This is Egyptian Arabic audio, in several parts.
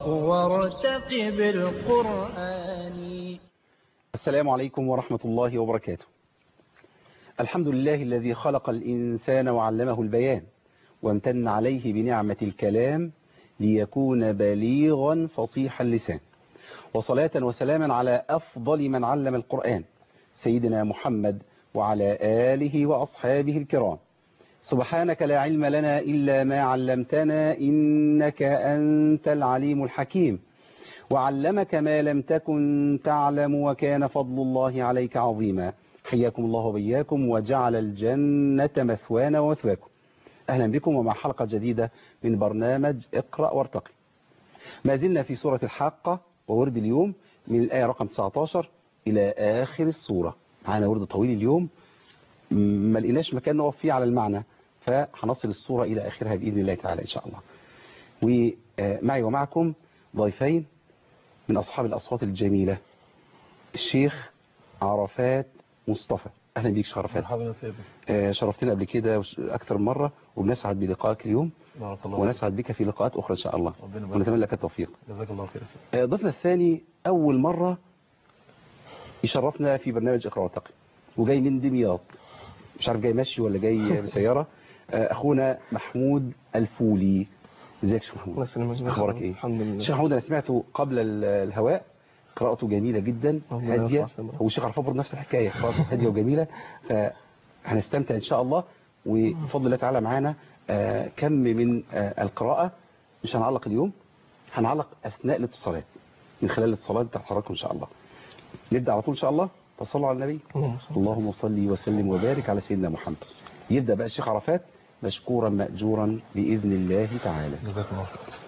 وارتقب القرآن السلام عليكم ورحمة الله وبركاته الحمد لله الذي خلق الإنسان وعلمه البيان وامتن عليه بنعمة الكلام ليكون بليغا فصيح اللسان وصلاة وسلاما على أفضل من علم القرآن سيدنا محمد وعلى آله وأصحابه الكرام سبحانك لا علم لنا إلا ما علمتنا إنك أنت العليم الحكيم وعلمك ما لم تكن تعلم وكان فضل الله عليك عظيما حياكم الله وبياكم وجعل الجنة مثوانا ومثواكم أهلا بكم ومع حلقة جديدة من برنامج اقرأ وارتقي ما زلنا في سورة الحاقة وورد اليوم من الآية رقم 19 إلى آخر السورة معنا ورد طويل اليوم ما لقيناش مكان نقف فيه على المعنى فهنصل الصورة إلى آخرها بإذن الله تعالى إن شاء الله ومعي ومعكم ضيفين من أصحاب الأصوات الجميلة الشيخ عرفات مصطفى أهلا بيك شيخ عرفات مرحبا يا سيدي آه، شرفتنا قبل كده أكثر من مرة وبنسعد بلقائك اليوم بارك الله فيك ونسعد بك في لقاءات أخرى إن شاء الله ربنا يبارك ونتمنى لك التوفيق جزاك الله خير يا سيدي آه، ضيفنا الثاني أول مرة يشرفنا في برنامج اقرأ وارتقي وجاي من دمياط مش عارف جاي ماشي ولا جاي بسيارة آه، أخونا محمود الفولي ازيك يا شيخ محمود أخبارك إيه الحمد لله الشيخ محمود أنا سمعته قبل ال- الهواء قراءته جميلة جدا ربنا هادية يرفع سنه. هو الشيخ عرفان برضه نفس الحكاية قراءته هادية وجميلة فهنستمتع إن شاء الله وبفضل الله تعالى معانا آه، كم من آه، القراءة مش هنعلق اليوم هنعلق أثناء الاتصالات من خلال الاتصالات بتاعت حضراتكم إن شاء الله نبدأ على طول إن شاء الله تصلوا على النبي اللهم صل اللهم صل وسلم وبارك على سيدنا محمد يبدأ بقى الشيخ عرفات مشكورا مأجورا بإذن الله تعالى جزاك الله خير يا سيدي.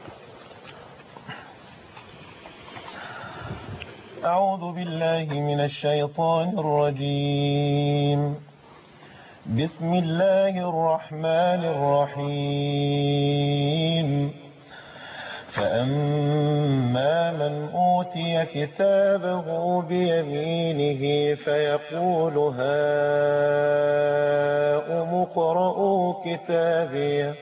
أعوذ بالله من الشيطان الرجيم بسم الله الرحمن الرحيم فأما من أوتي كتابه بيمينه فيقول هاؤم اقرءوا كتابيه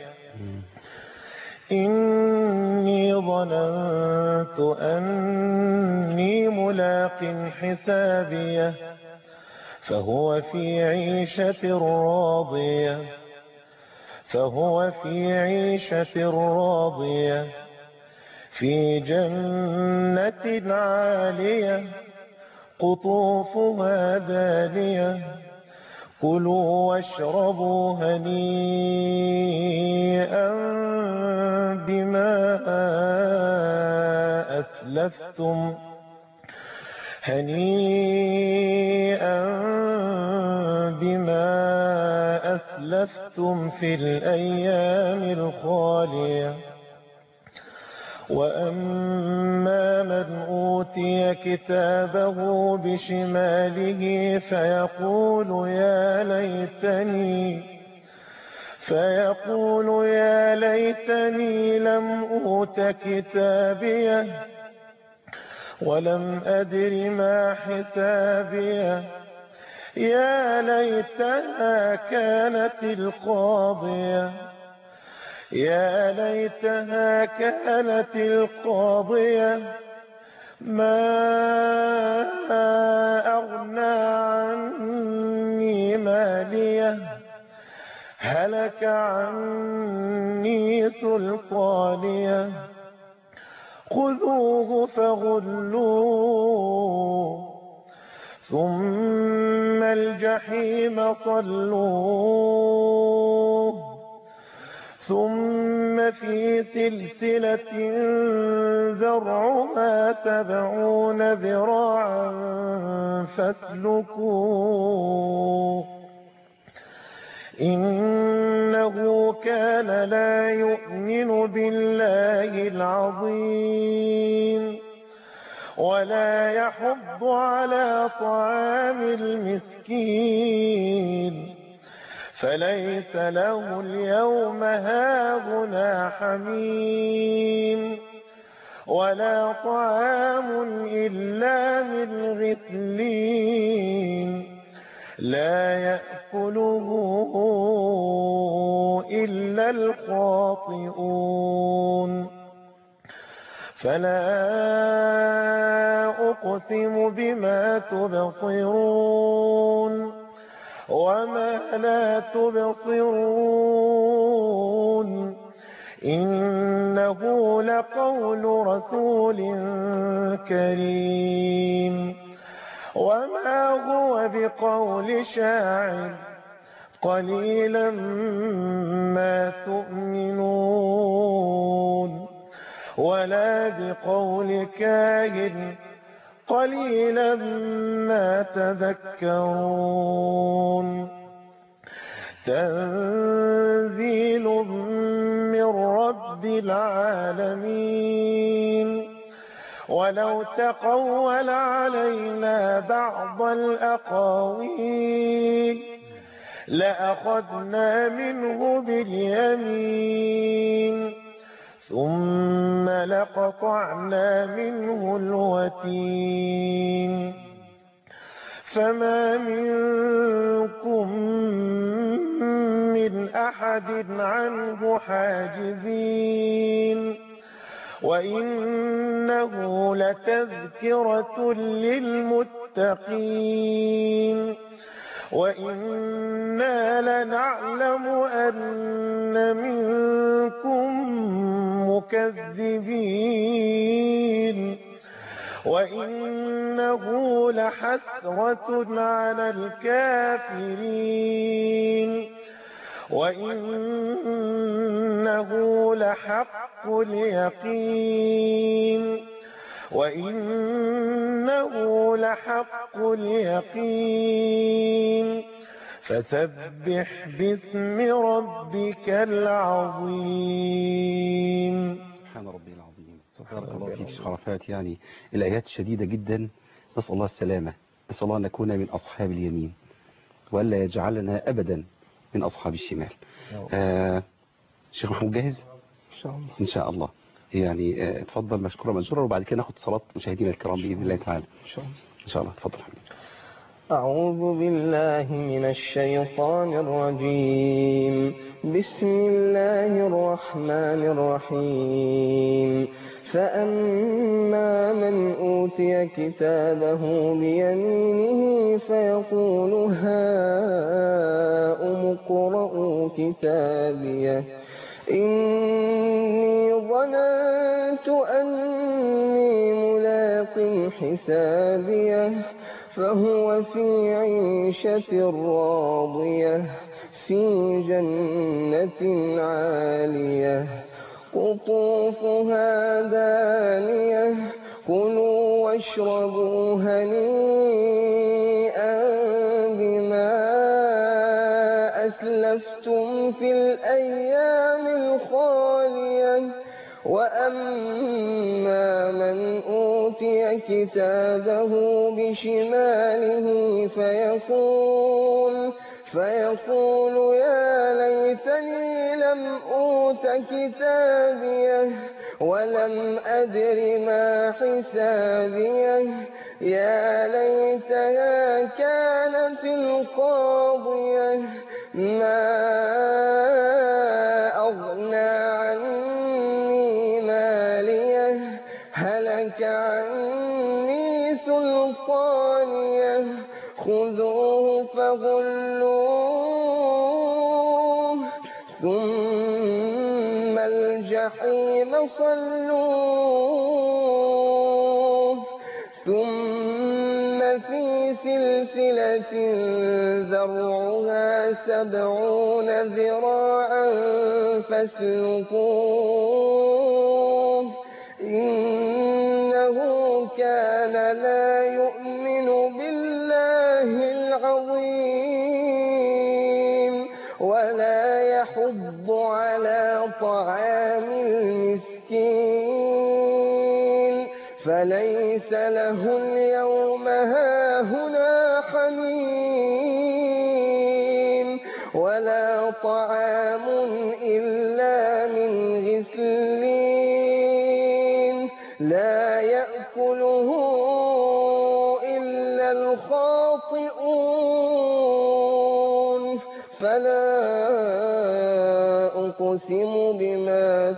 إني ظننت أني ملاق حسابيه فهو في عيشة راضية فهو في عيشة راضية في جنة عالية قطوفها دانية كلوا واشربوا هنيئا بما أسلفتم هنيئا بما أسلفتم في الأيام الخالية وأما من أوتي كتابه بشماله فيقول يا ليتني فيقول يا ليتني لم أوت كتابيه ولم أدر ما حسابيه يا ليتها كانت القاضية يا ليتها كانت القاضية ما أغنى عني مالية هلك عني سلطانية خذوه فغلوه ثم الجحيم صلوه ثم في سلسلة ذرعها سبعون ذراعا فاسلكوه إنه كان لا يؤمن بالله العظيم ولا يحض على طعام المسكين فليس له اليوم هاهنا حميم ولا طعام إلا من غسلين لا يأكله إلا الخاطئون فلا أقسم بما تبصرون وما لا تبصرون إنه لقول رسول كريم وما هو بقول شاعر قليلا ما تؤمنون ولا بقول كاهن قليلا ما تذكرون تنزيل من رب العالمين ولو تقول علينا بعض الأقاويل لأخذنا منه باليمين ثم لقطعنا منه الوتين فما منكم من أحد عنه حاجزين وإنه لتذكرة للمتقين وإنا لنعلم أن منكم مكذبين وإنه لحسرة على الكافرين وإنه لحق اليقين وإنه لحق اليقين فسبح باسم ربك العظيم سبحان ربي العظيم بارك الله فيك شيخ عرفات يعني الآيات شديدة جدا نسأل الله السلامة نسأل الله أن نكون من أصحاب اليمين وألا يجعلنا أبدا من أصحاب الشمال آه شيخ محمود جاهز إن شاء الله إن شاء الله يعني آه اتفضل مشكورة منشورة وبعد كده ناخد صلاة مشاهدينا الكرام بإذن الله تعالى إن شاء الله إن شاء الله اتفضل حبيبي أعوذ بالله من الشيطان الرجيم بسم الله الرحمن الرحيم فأما من أوتي كتابه بيمينه فيقول هاؤم اقرءوا كتابيه إني ظننت أني ملاق حسابيه فهو في عيشة راضية في جنة عالية قطوفها دانية كلوا واشربوا هنيئا بما أسلفتم في الأيام الخالية وأما من أوتي كتابه بشماله فيقول فيقول يا ليتني لم أوت كتابيه ولم أدر ما حسابيه يا ليتها كانت القاضية ما أغنى عني ماليه هلك عني سلطانيه خذوه فغلوه ثم الجحيم صلوه ثم في سلسلة ذرعها سبعون ذراعا فاسلكوه إنه كان لا يؤمن بالله العظيم ولا يحض على طعام المسكين فليس له اليوم هاهنا حميم ولا طعام إلا من غسلين لا يأكله إلا الخاطئون فلا أقسم بما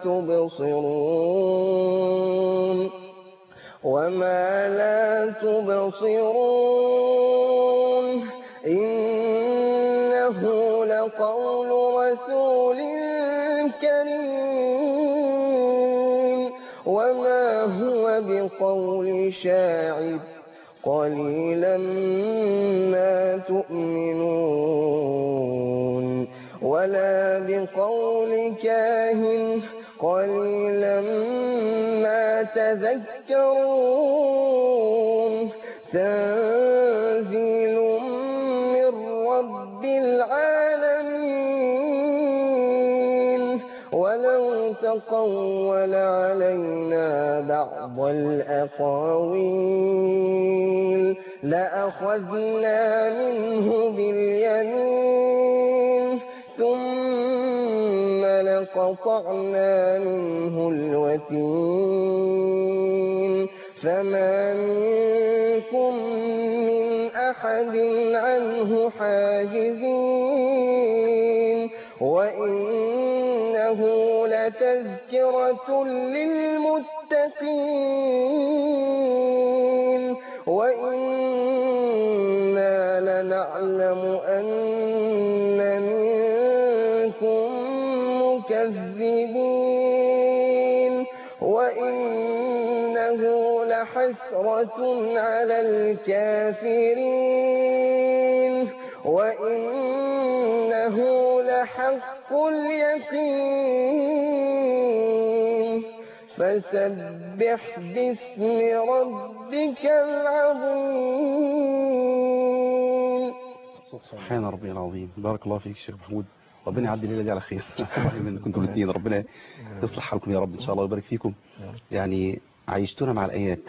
تبصرون وما لا تبصرون إنه لقول رسول كريم وما هو بقول شاعر قليلا ما تؤمنون ولا بقول كاهن قليلا ما تذكرون تنزيل من رب العالمين ولو تقول علينا بعض الأقاويل لأخذنا منه باليمين ثم لقطعنا منه الوتين فما منكم من أحد عنه حاجزين وإنه لتذكرة للمتقين وإنا لنعلم أن منكم مكذبين وإنه لحسرة على الكافرين وإنه لحق اليقين فسبح باسم ربك العظيم سبحان ربي العظيم بارك الله فيك شيخ محمود ربنا يعدي الليله دي على خير من كنتم الاثنين ربنا يصلح حالكم يا رب ان شاء الله ويبارك فيكم يعني عيشتونا مع الايات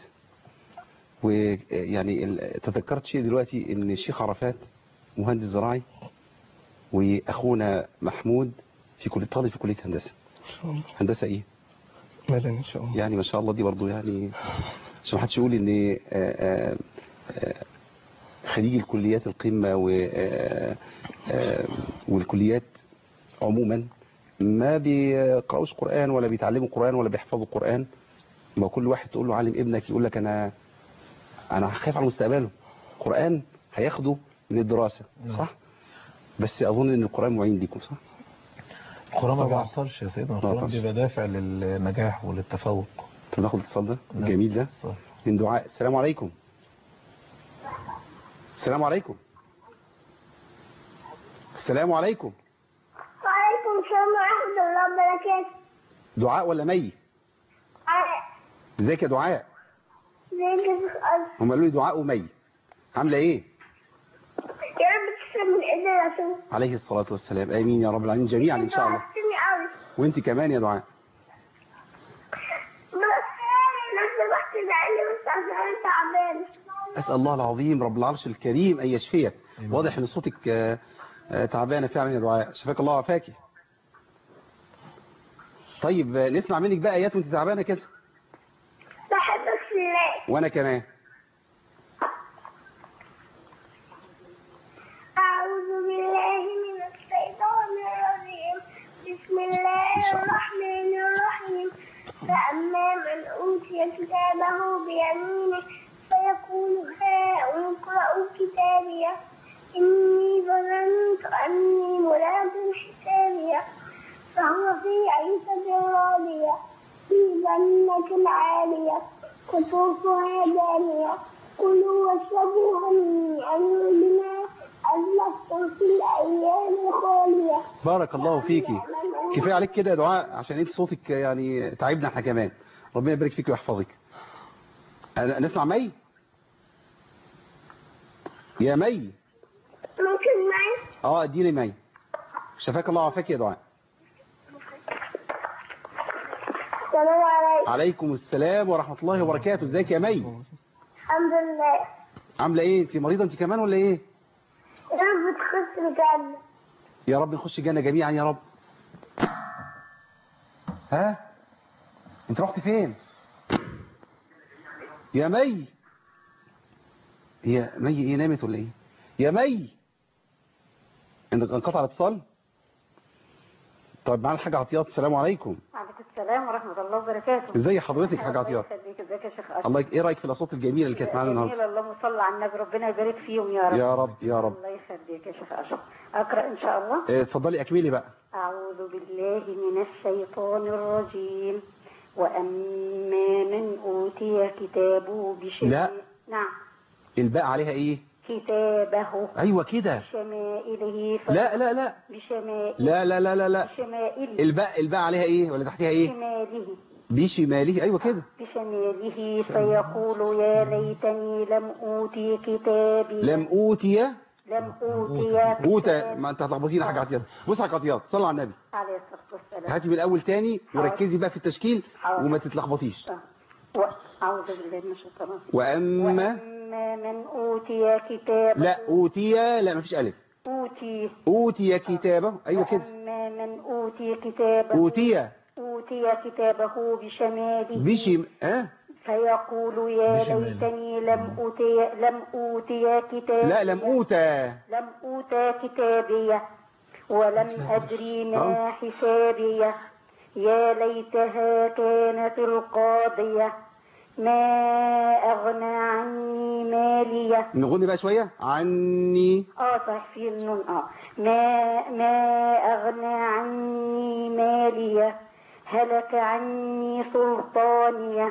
ويعني ال- تذكرت شيء دلوقتي ان الشيخ عرفات مهندس زراعي واخونا محمود في كليه طالب في كليه هندسه إن شاء الله هندسه ايه مدني إن شاء الله يعني ما شاء الله دي برضو يعني عشان ما حدش يقول ان آه، آه، آه، خريج الكليات القمة و آه، آه، والكليات عموما ما بيقرأوش قرآن ولا بيتعلموا قرآن ولا بيحفظوا قرآن ما كل واحد تقول له علم ابنك يقول لك انا انا خايف على مستقبله قرآن هياخده من الدراسة صح بس اظن ان القرآن معين ليكم صح القرآن ما طبعا. بيعطلش يا سيدنا ما القرآن بيعطلش. بيبقى دافع للنجاح وللتفوق طب ناخد الاتصال ده نعم. الجميل ده صح. من دعاء السلام عليكم السلام عليكم السلام عليكم وعليكم السلام ورحمة الله وبركاته دعاء ولا مي ازيك يا دعاء ازيك يا شيخ ألف هم قالوا لي دعاء ومي عامله ايه يا رب تسلم من ايدي يا رسول عليه الصلاه والسلام امين يا رب العالمين جميعا ان شاء الله وحشتني قوي وانت كمان يا دعاء بس لو سمحت ادعي لي بس عشان انا تعبانة اسال الله العظيم رب العرش الكريم ان يشفيك واضح ان صوتك آه، آه، تعبانه فعلا يا دعاء شفاك الله وعافاكي طيب آه، نسمع منك بقى ايات وانت تعبانه كده بحبك في الله وانا كمان أعوذ بالله من الشيطان الرجيم بسم الله إن شاء الله. الرحمن الرحيم فأما من أوتي كتابه بيمينه فيقول هاؤم اقرءوا كتابيه إني ظننت أني ملاق حسابيه فهو في عيشة راضية في جنة عالية قطوفها دانية كلوا واشربوا هنيئا بما أزلفتم في الأيام الخالية بارك الله فيكي كفايه عليك كده يا دعاء عشان انت صوتك يعني تعبنا احنا كمان ربنا يبارك فيك ويحفظك أنا- نسمع مي يا مي ممكن معي اه اديني مي شفاك الله وعافاك يا دعاء السلام عليكم عليكم السلام ورحمه الله وبركاته ازيك يا مي الحمد لله عامله ايه انت مريضه انت كمان ولا ايه يا رب تخش الجنة يا رب نخش الجنه جميعا يا رب ها انت رحت فين يا مي هي مي ايه نامت ولا ايه يا مي انت انقطع الاتصال طيب معانا الحاجة عطيات السلام عليكم وعليكم السلام ورحمة الله وبركاته ازي حضرتك يا حاجة عطيات الله يخليك ازيك يا شيخ أشرف الله يك- ايه رايك في الاصوات الجميله اللي كانت معانا النهارده جميل اللهم صل على النبي ربنا يبارك فيهم يا رب يا رب يا رب الله يخليك يا شيخ أشرف أقرأ إن شاء الله إيه، اتفضلي اكملي بقى أعوذ بالله من الشيطان الرجيم وأما من أوتي كتابه بشمال لا. نعم الباء عليها ايه كتابه ايوه كده بشمائله ف... لا لا لا بشمائل لا لا لا لا لا بشمائله الباء الباء عليها ايه ولا تحتها ايه بشماله بشماله ايوه كده بشماله فيقول يا ليتني لم أوتي كتابي لم اوتي لم أوتي اوتى كتابي ما انت هتلخبطيني يا حاجه عطيات بص يا حاجه عطيات صلي على النبي عليه الصلاة والسلام هاتي من الاول تاني حاضر. وركزي بقى في التشكيل حاضر. وما تتلخبطيش أعوذ بالله من الشيطان الرجيم. واما وأما من أوتي كتابه لا اوتي لا مفيش الف أوتي اوتي كتابه ايوه كده وأما من أوتي كتابه اوتي أوتي كتابه بشماله بشم اه فيقول يا بشماله. ليتني لم أوتي لم أوتي كتابي لا لم اوتى لم أوتى كتابي ولم أدري ما حسابي يا ليتها كانت القاضية ما أغنى عني مالية نغني بقى شويه عني اه صح في النون اه ما ما أغنى عني مالية هلك عني سلطانية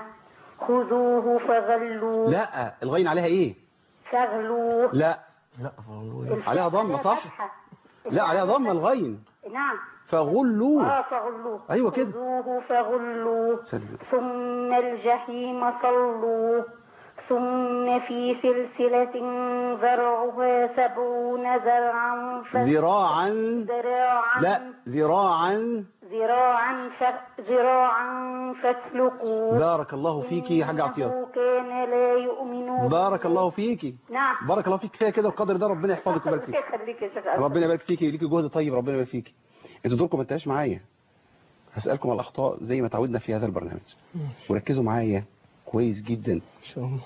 خذوه فغلوه لا الغين عليها ايه فغلوه لا لا فقالوا إيه؟ عليها ضمة، صح؟ فتحة. لا عليها ضمه الغين نعم فغلوه اه فغلوه أيوة كده. خذوه فغلوه سلم. ثم الجحيم صلوه ثم في سلسلة ذرعها سبعون ذرعا ف... ذراعا ذراعا لا ذراعا ذراعا ف... ذراعا فاسلكوه بارك الله فيكي يا حاجه عطيات إنه كان لا يؤمن بارك الله فيكي نعم بارك الله فيك كفايه كده القدر ده ربنا يحفظك ويبارك فيك خليك يا شيخ ربنا يبارك فيكي ليكي جهد طيب ربنا يبارك فيكي انتوا دوركم ما انتهاش معايا هسألكم على الأخطاء زي ما تعودنا في هذا البرنامج وركزوا معايا كويس جدا إن شاء الله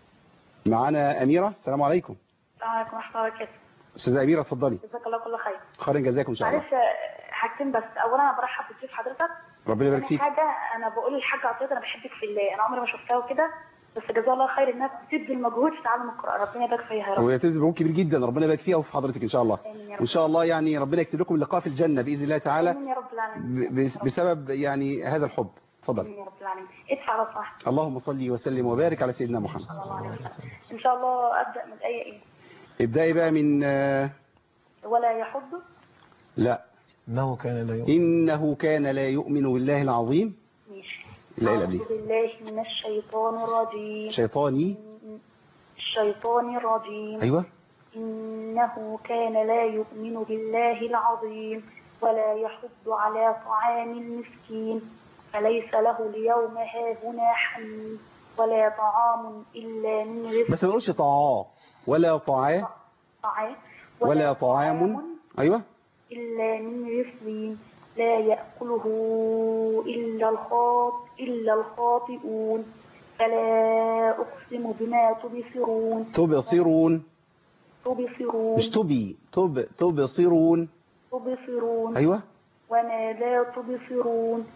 معانا أميرة السلام عليكم السلام عليكم ورحمة الله وبركاته أستاذة أميرة اتفضلي جزاك الله كل خير خير جزاكم إن شاء الله معلش آه، حاجتين بس اولا انا برحب بضيف حضرتك ربنا يبارك تاني فيك حاجة انا بقول للحاجة عطية انا بحبك في الله انا عمري ما شفتها وكده بس جزاها الله خير انها بتبذل مجهود في تعلم القرآن ربنا يبارك فيها يا رب وهي تبذل مجهود كبير جدا ربنا يبارك فيها وفي حضرتك إن شاء الله آمين يا رب. وإن شاء الله يعني ربنا يكتب لكم اللقاء في الجنة بإذن الله تعالى امين يا رب العالمين ب- بس- بسبب يعني هذا الحب اتفضل امين يا رب العالمين ادفع على صح اللهم صل وسلم وبارك على سيدنا محمد صلى الله عليه وسلم ان شاء الله ابدا من الايه ايه ابدأي بقى من آه، ولا يحض لا إنه كان لا يؤمن إنه كان لا يؤمن بالله العظيم ماشي لا إله أعوذ إلا بالله من الشيطان الرجيم شيطاني الشيطان الرجيم أيوة إنه كان لا يؤمن بالله العظيم ولا يحض على طعام المسكين فليس له اليوم هاهنا حميم ولا طعام إلا من رزق بس ما نقولش طعام ولا طعام طعام ولا طعام أيوة إلا من رزق لا يأكله إلا الخاط إلا الخاطئون فلا أقسم بما تبصرون تبصرون تبصرون مش تبي تب تبصرون تبصرون أيوة وما لا تبصرون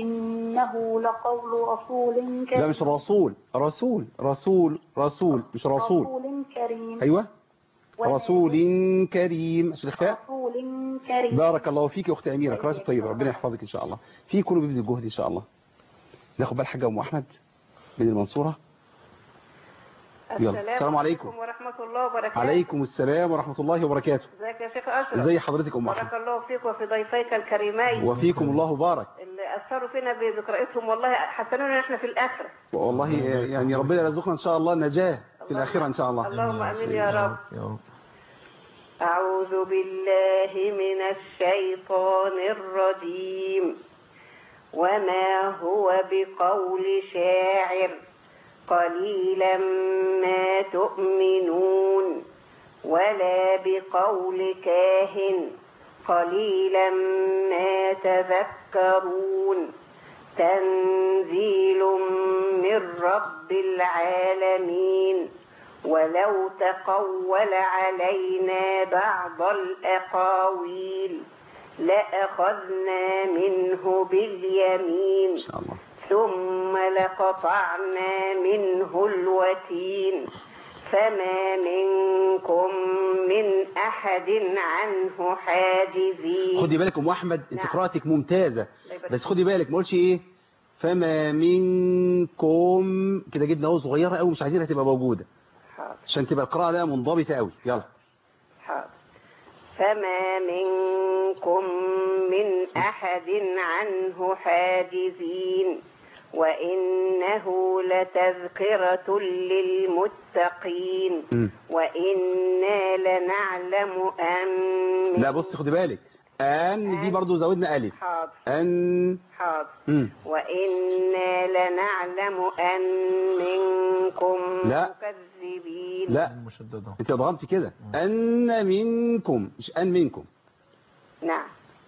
إنه لقول رسول كريم لا مش رسول رسول رسول رسول مش رسول رسول كريم أيوة وما رسول كريم عشان الإخفاء رسول كريم بارك الله فيك يا أختي أميرة قراءة طيبة ربنا يحفظك إن شاء الله في كله بيبذل جهد إن شاء الله ناخد بقى الحاجة أم أحمد من المنصورة يلا السلام عليكم ورحمة الله وبركاته عليكم السلام ورحمة الله وبركاته ازيك يا شيخ أشرف ازي حضرتك أم أحمد بارك الله فيك وفي ضيفيك الكريمين وفيكم الله بارك اللي أثروا فينا بقراءتهم والله حسنونا احنا في الآخرة والله يعني ربنا يرزقنا إن شاء الله نجاة في الآخرة إن شاء الله اللهم أمين يا رب يا رب أعوذ بالله من الشيطان الرجيم وما هو بقول شاعر قليلا ما تؤمنون ولا بقول كاهن قليلا ما تذكرون تنزيل من رب العالمين ولو تقول علينا بعض الأقاويل لأخذنا منه باليمين إن شاء الله ثم لقطعنا منه الوتين فما منكم من أحد عنه حاجزين خدي بالك ام احمد انت نعم. قراءتك ممتازه الله يبارك بس خدي بالك ما قلتش ايه فما منكم كده جبنا اهو صغيره قوي مش عايزينها تبقى موجوده حاضر عشان تبقى القراءه ده منضبطه قوي يلا حاضر فما منكم من أحد عنه حاجزين وإنه لتذكرة للمتقين مم. وإنا لنعلم أن لا بص خدي بالك ان دي برضو زودنا الف حاضر ان حاضر مم. وإنا لنعلم أن منكم لا. مكذبين لا مشددة انت ضغطت كده ان منكم مش ان منكم نعم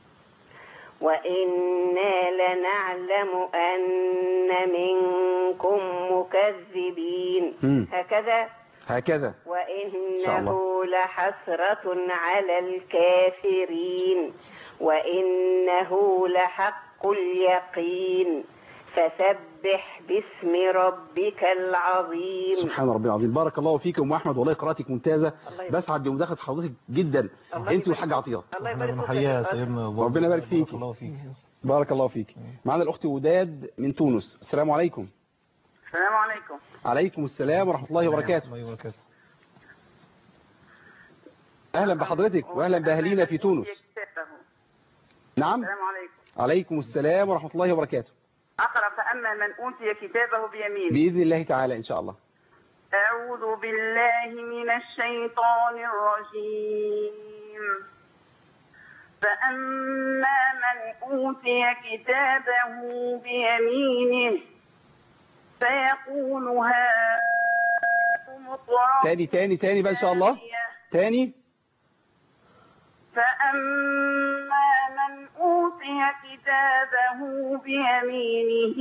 وإنا لنعلم أن منكم مكذبين مم. هكذا هكذا شاء الله. وإنه لحسرة على الكافرين وإنه لحق اليقين فسبح باسم ربك العظيم سبحان ربي العظيم بارك الله فيك يا ام احمد والله قراءتك ممتازه الله يبارك. بسعد بمداخله حضرتك جدا الله انت يبارك. والحاج عطيه الله احنا يبارك فيك بنحييها يا أخي. سيدنا أبو ربنا يبارك بارك فيك. الله فيك بارك الله فيك معنا الاخت وداد من تونس السلام عليكم السلام عليكم عليكم السلام ورحمه الله وبركاته الله وبركاته اهلا بحضرتك واهلا باهالينا في تونس نعم السلام عليكم عليكم السلام ورحمه الله وبركاته أقرأ فأما من أوتي كتابه بيمينه باذن الله تعالى ان شاء الله أعوذ بالله من الشيطان الرجيم فأما من أوتي كتابه بيمينه فيقول هاؤم اقرءوا تاني تاني تاني بقى ان شاء الله كتابيه. تاني فأما من أوتي كتابه بيمينه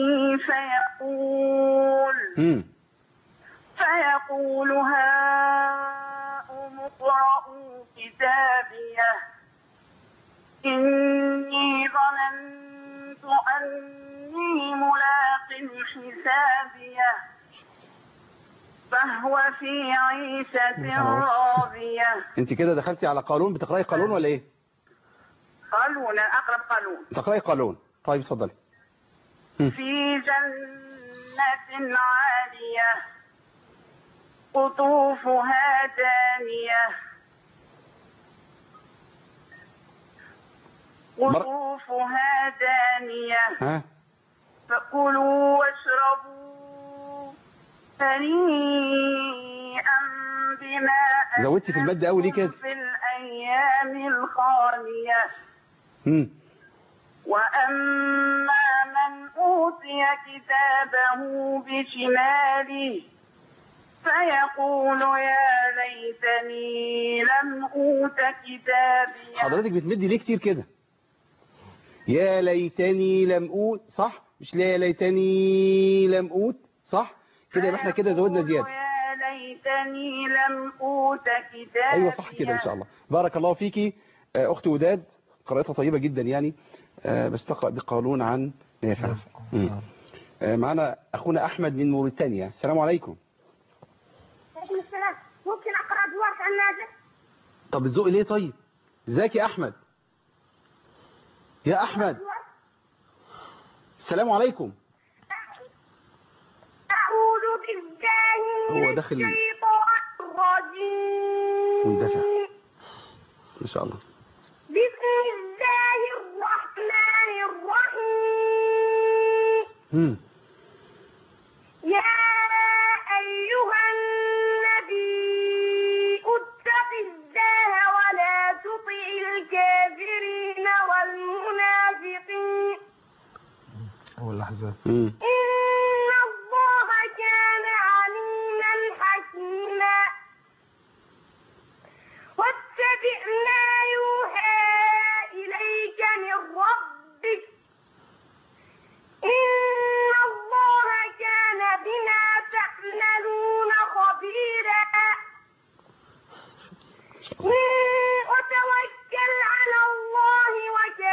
فيقول امم فيقول هاؤم اقرءوا كتابيه إني ظننت أني ملاق حسابيه فهو في عيشة راضية انت كده دخلتي على قانون بتقراي قانون ولا ايه قالون أقرب قالون بتقراي قانون طيب اتفضلي في جنة عالية قطوفها دانية قطوفها دانية ها فكلوا واشربوا هنيئا بما زودتي في المادة أوي ليه كده؟ أسلفتم في الأيام الخالية امم وأما من أوتي كتابه بشماله فيقول يا ليتني لم أوت كتابيه حضرتك بتمدي ليه كتير كده يا ليتني لم اوت صح مش لا يا ليتني لم اوت صح كده يبقى احنا كده زودنا فيقول زياده يا ليتني لم أوت كتابيه ايوه صح كده ان شاء الله بارك الله فيكي آه، اختي وداد قراءتها طيبه جدا يعني آه، بس تقرا بقانون عن نافع مم. نعم. آه، معنا اخونا احمد من موريتانيا السلام عليكم عليكم السلام ممكن أقرأ دور النازل طب بتزقي ليه طيب ازيك يا احمد يا احمد السلام عليكم أعوذ بالله من هو داخل الشيطان الرجيم مندفع ان شاء الله بسم الله الرحمن الرحيم مم. يا أيها النبي اتق الله ولا تطع الكافرين والمنافقين هو الأحزاب مم. إن الله كان عليما حكيما واتبع ما يوحى إليك من ربك إن الله كان بما تعملون خبيرا وتوكل على الله وكفى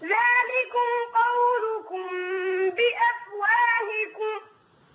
ذلكم قولكم بأفواهكم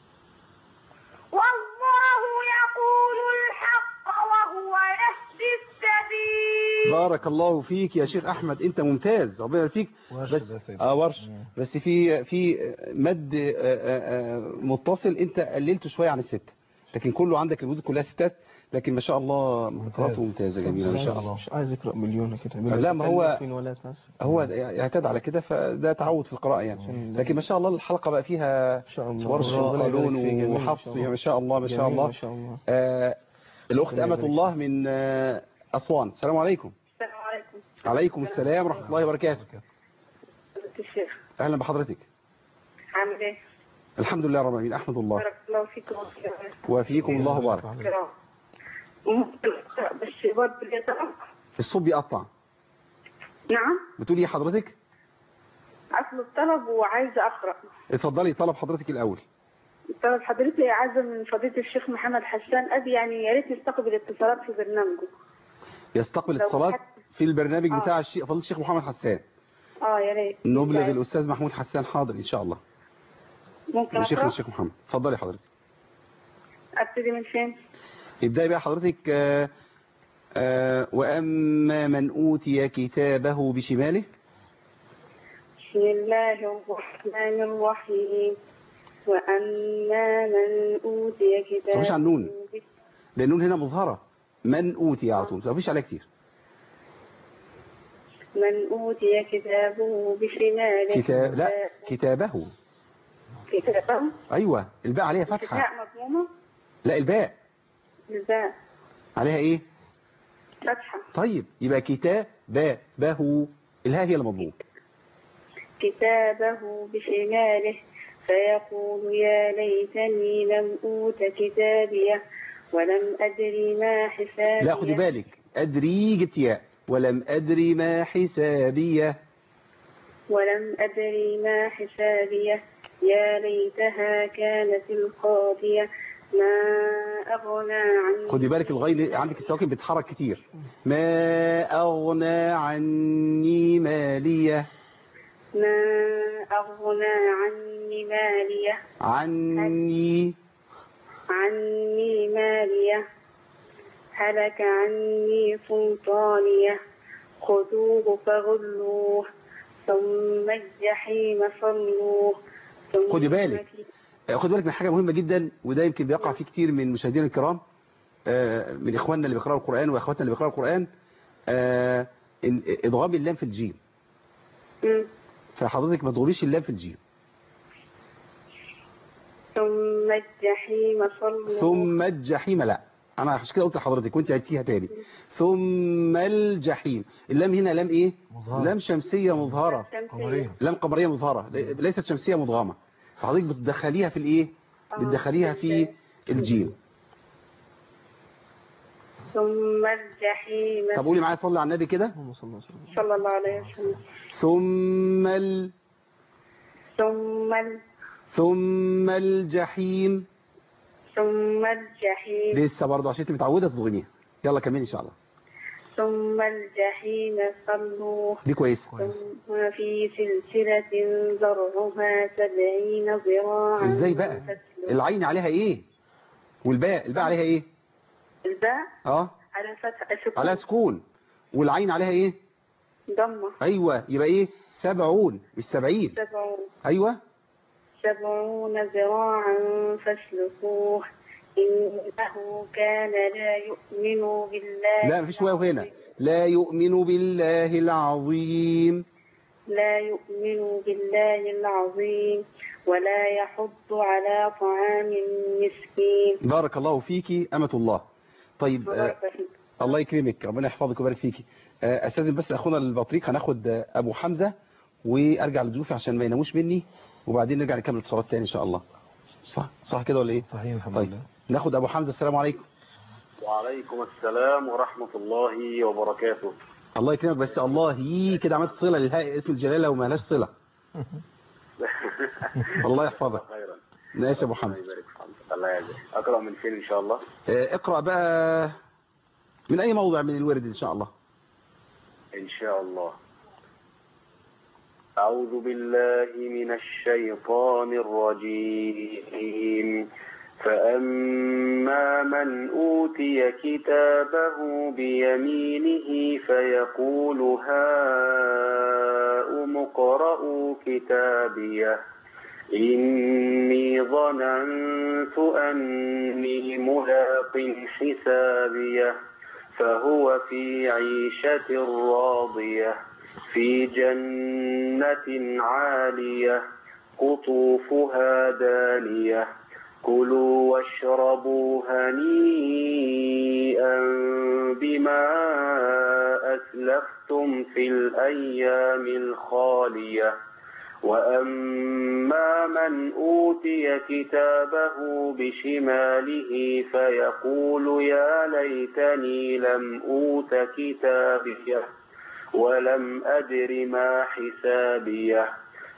والله يقول الحق وهو يهدي السبيل بارك الله فيك يا شيخ احمد انت ممتاز ربنا يبارك فيك ورش بس ده يا سيدي. اه ورش مم. بس في في مد آه، آه، آه، متصل انت قللته شويه عن الست لكن كله عندك الوجود كلها ستات لكن ما شاء الله قراءته ممتازه جميله ما شاء الله مش عايز يقرأ مليون كده لا، ما هو- فين ولا تنسى هو يعتاد على كده فده تعود في القراءه يعني لكن ما شاء الله الحلقه بقى فيها ما شاء الله ورش ربنا يبارك وقانون فيه. جميل، وحفص ما ما شاء الله ما شاء جميل، الله ما شاء الله آه الاخت ربنا امه يبارك الله من آه اسوان السلام عليكم السلام عليكم عليكم السلام ورحمه الله وبركاته فضيلة الشيخ اهلا بحضرتك عامل ايه؟ الحمد لله رب العالمين احمد الله بارك الله فيكم وفي وفيكم الله بارك الكرام ممكن أقرأ بس برضه اليتامى الصوت بيقطع نعم بتقولي ايه حضرتك أصل الطلب وعايزة أقرأ اتفضلي طلب حضرتك الاول طلب حضرتك عايزة من فضيلة الشيخ محمد حسان أبي يعني يا ريت يستقبل اتصالات في برنامجه يستقبل لو اتصالات حد- في البرنامج آه. بتاع الشيخ فضيله الشيخ محمد حسان اه يا ريت نبلغ طيب. الاستاذ محمود حسان حاضر ان شاء الله ممكن وشيخنا أقرأ الشيخ محمد اتفضلي حضرتك أبتدي من فين؟ ابداي بقى حضرتك آه آه واما من اوتي كتابه بشماله بسم الله الرحمن الرحيم وأما من أوتي كتابه مفيش عن نون. لان النون هنا مظهره من اوتي على طول مفيش عليها كتير من أوتي كتابه بشماله كتاب لا كتابه كتابه ايوه الباء عليها فتحه كتاب مضمومة لا الباء الباء عليها ايه فتحة طيب يبقى كتابه الهاء هي المضموم كتابه بشماله فيقول يا ليتني لم أوت كتابيه ولم أدري ما حسابيه لا خدي بالك ادري جبت ياء ولم ادري ما حسابيه ولم أدري ما حسابيه يا ليتها كانت القاضية ما أغنى عني خدي بالك الغين عندك السواكن بتتحرك كتير ما اغنى عني ماليه ما أغنى عني ماليه عني عني ماليه هلك عني سلطانيه خذوه فغلوه ثم الجحيم صلوه ثم خدي بالك. في- خد بالك من حاجة مهمة جدا وده يمكن بيقع فيه كتير من مشاهدينا الكرام آه، من إخواننا اللي بيقرأوا القرآن وأخواتنا اللي بيقرأوا القرآن آه، إن- إضغام اللام في الجيم مم. فحضرتك ما تضربيش اللام في الجيم ثم الجحيم صلوه ثم الجحيم لا أنا عشان كده قلت لحضرتك وأنت عدتيها تاني ثم الجحيم اللام هنا لام إيه؟ مظهرة. لام شمسية مظهرة قمرية لام قمرية مظهرة ليست شمسية مدغمة فحضرتك بتدخليها في الإيه؟ بتدخليها في الجيم ثم الجحيم طب قولي معايا صلي على النبي كده اللهم صل وسلم صلى الله عليه وسلم ثم ال... ثم ال... ثم الجحيم ثم الجحيم لسه برضه عشان انت متعوده تضغميها يلا كملي ان شاء الله ثم الجحيم صلوه دي كويسه ثم في سلسلة ذرعها سبعين ذراعا ازاي بقى فاسلكوه. العين عليها ايه والباء الباء عليها ايه الباء اه على فتح سكون عليها سكون والعين عليها ايه ضمة ايوه يبقى ايه سبعون مش سبعين سبعون ايوه سبعون ذراعا فاسلكوه إنه كان لا يؤمن بالله لا مفيش واو هنا لا يؤمن بالله العظيم لا يؤمن بالله العظيم ولا يحض على طعام المسكين بارك الله فيكي أمة الله طيب آه بارك فيك. الله يكرمك ربنا يحفظك ويبارك فيكي آه استاذن بس اخونا البطريق هناخد آه ابو حمزة وارجع لضيوفي عشان ما يناموش مني وبعدين نرجع نكمل اتصالات تاني ان شاء الله صح صح كده ولا ايه صحيح الحمد طيب لله ناخد ابو حمزة السلام عليكم وعليكم السلام ورحمة الله وبركاته الله يكرمك بس الله يي كده عملت صلة للهاء اسم الجلالة وما لهاش صلة الله يحفظك خيرا ماشي يا ابو الله حمزة يبارك في حضرتك الله يعزك أقرأ من فين إن شاء الله آه اقرأ بقى من اي موضع من الورد ان شاء الله إن شاء الله أعوذ بالله من الشيطان الرجيم فأما من أوتي كتابه بيمينه فيقول هاؤم اقرءوا كتابيه إني ظننت أني ملاق حسابيه فهو في عيشة راضية في جنة عالية قطوفها دانية كلوا واشربوا هنيئا بما أسلفتم في الأيام الخالية وأما من أوتي كتابه بشماله فيقول يا ليتني لم أوت كتابيه ولم أدر ما حسابيه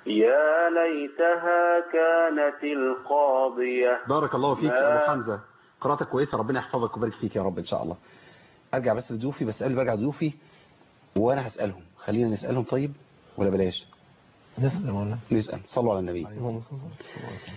يا ليتها كانت القاضية بارك الله فيك ما- أبو حمزة قراءتك كويسة ربنا يحفظك ويبارك فيك يا رب إن شاء الله أرجع بس لضيوفي بس قبل ما أرجع لضيوفي وأنا هسألهم خلينا نسألهم طيب ولا بلاش نسأل يا مولانا نسأل صلوا على النبي اللهم صل وسلم.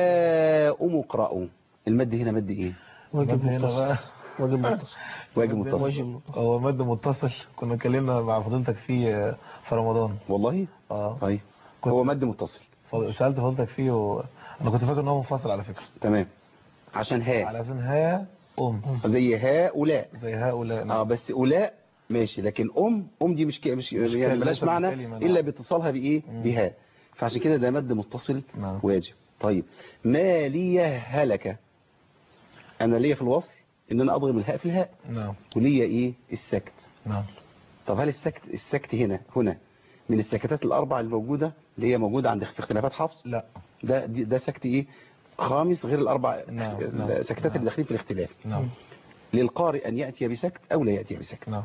هاؤم اقرأوا المد هنا مد إيه واجب هنا متصل بقى واجب متصل واجب متصل واجب متصل هو مد متصل كنا اتكلمنا مع فضيلتك فيه في رمضان والله اه طيب كنت- هو مد متصل فض- سألت فضيلتك فيه و... انا كنت فاكر ان هو منفصل على فكرة تمام عشان ها على اساس ها ام زي هؤلاء زي هؤلاء اه نعم. بس أولاء ماشي لكن أم أم دي مش ك- مش يعني كلمة ملاش معنى بالكلمة، نعم. إلا باتصالها بإيه مم. بها فعشان كده ده مد متصل نعم. واجب طيب ما لي هلك أنا ليا في الوصل إن أنا أضرب الهاء في الهاء نعم وليا إيه السكت نعم طب هل السكت السكت هنا هنا من السكتات الأربع الموجودة اللي هي موجودة عند في اختلافات حفص لا ده دي- ده سكت إيه خامس غير الأربع نعم، نعم، السكتات نعم. اللي داخلين في الاختلاف نعم للقارئ أن يأتي بسكت أو لا يأتي بسكت نعم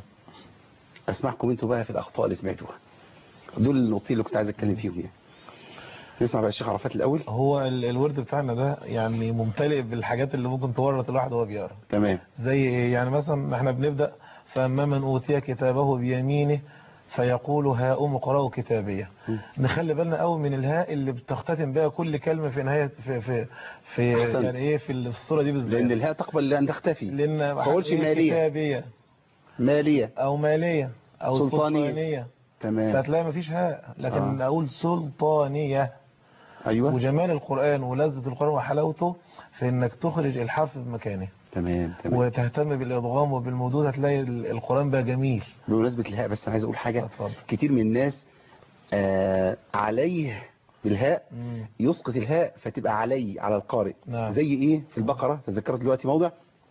اسمعكم انتوا بقى في الاخطاء اللي سمعتوها دول النقطتين اللي كنت عايز اتكلم فيهم يعني نسمع بقى الشيخ عرفات الاول هو ال- الورد بتاعنا ده يعني ممتلئ بالحاجات اللي ممكن تورط الواحد وهو بيقرا تمام زي ايه يعني مثلا احنا بنبدأ فأما من أوتي كتابه بيمينه فيقول هاؤم اقرأوا كتابيه نخلي بالنا قوي من الهاء اللي بتختتم بها كل كلمة في نهاية في في في أحسنت. يعني ايه في ال- في الصورة دي بالذات لان الهاء تقبل ان تختفي لأن ما اقولش إيه ماليه كتابية ماليه أو مالية أو سلطانية. سلطانية تمام فهتلاقي مفيش هاء لكن آه. أقول سلطانية ايوه وجمال القرآن ولذة القرآن وحلاوته في انك تخرج الحرف بمكانه تمام تمام وتهتم بالادغام وبالمدود هتلاقي ال- القرآن بقى جميل بمناسبه الهاء بس انا عايز اقول حاجه اتفضل كتير من الناس آه عليه بالهاء مم. يسقط الهاء فتبقى علي على القارئ نعم. زي ايه في البقرة تذكرت دلوقتي موضع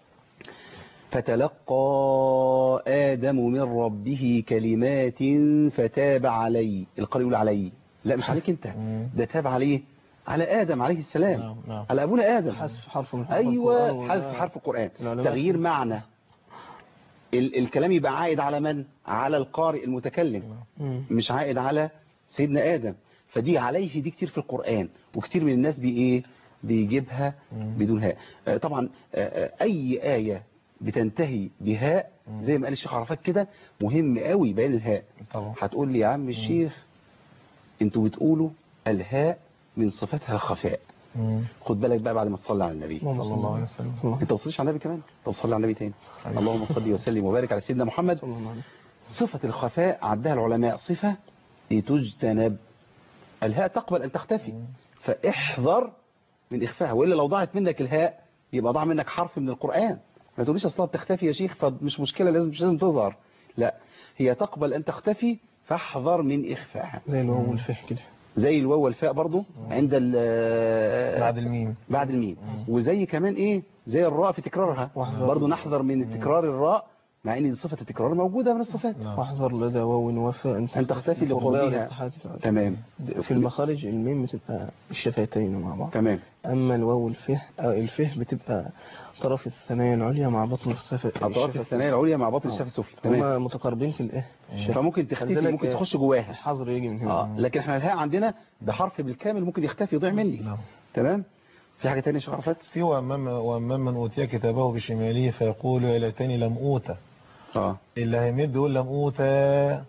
فتلقى آدم من ربه كلمات فتاب علي القارئ يقول علي لا مش عليك انت مم. ده تاب عليه على آدم عليه السلام نعم نعم على أبونا آدم حذف حرف من حروف القرآن أيوة وده حذف حرف القرآن العلماء تغيير معنى ال الكلام يبقى عائد على من على القارئ المتكلم مم. مش عائد على سيدنا آدم فدي عليه دي كتير في القرآن وكتير من الناس بي ايه بيجيبها مم. بدون هاء آه، طبعا آه، آه، أي آية بتنتهي بهاء زي ما قال الشيخ عرفات كده مهم قوي بيان الهاء طبعا هتقول لي يا عم الشيخ انتوا بتقولوا الهاء من صفاتها الخفاء مم. خد بالك بقى بعد ما تصلي على النبي صلى الله عليه وسلم انت ما تصليش على النبي كمان طب صلي على النبي تاني اللهم صل وسلم وبارك على سيدنا محمد صلى الله عليه صفة الخفاء عدها العلماء صفة لتجتنب الهاء تقبل أن تختفي فاحذر من إخفائها وإلا لو ضاعت منك الهاء يبقى ضاع منك حرف من القرآن ما تقوليش أصلا بتختفي يا شيخ فمش مشكلة لازم مش لازم تظهر لا هي تقبل أن تختفي فاحذر من إخفائها زي الواو والفه كده زي الواو والفاء برضو عند ال- بعد الميم بعد الميم وزي كمان ايه زي الراء في تكرارها واحذر. برضو نحذر من تكرار الراء مع ان صفة التكرار موجودة من الصفات نعم. واحذر لدى واو وفاء أن تختفي لقربها. تمام في المخارج الميم بتبقى الشفتين مع بعض تمام أما الواو والفه أو الفه بتبقى طرف الثنايا العليا مع بطن الصف اطراف الثنايا العليا مع باطن الشفه السفلي تمام هما متقاربين في الايه الشفة. فممكن تختفي فلذلك ممكن تخش جواها الحظر يجي من هنا اه لكن احنا الهاء عندنا ده حرف بالكامل ممكن يختفي يضيع مني نعم تمام في حاجة تانية يا شيخ عرفات في وأمام وأمام من أوتي كتابه بشماله فيقول يا ليتني لم أوت اه اللي هيمد يقول لم أوت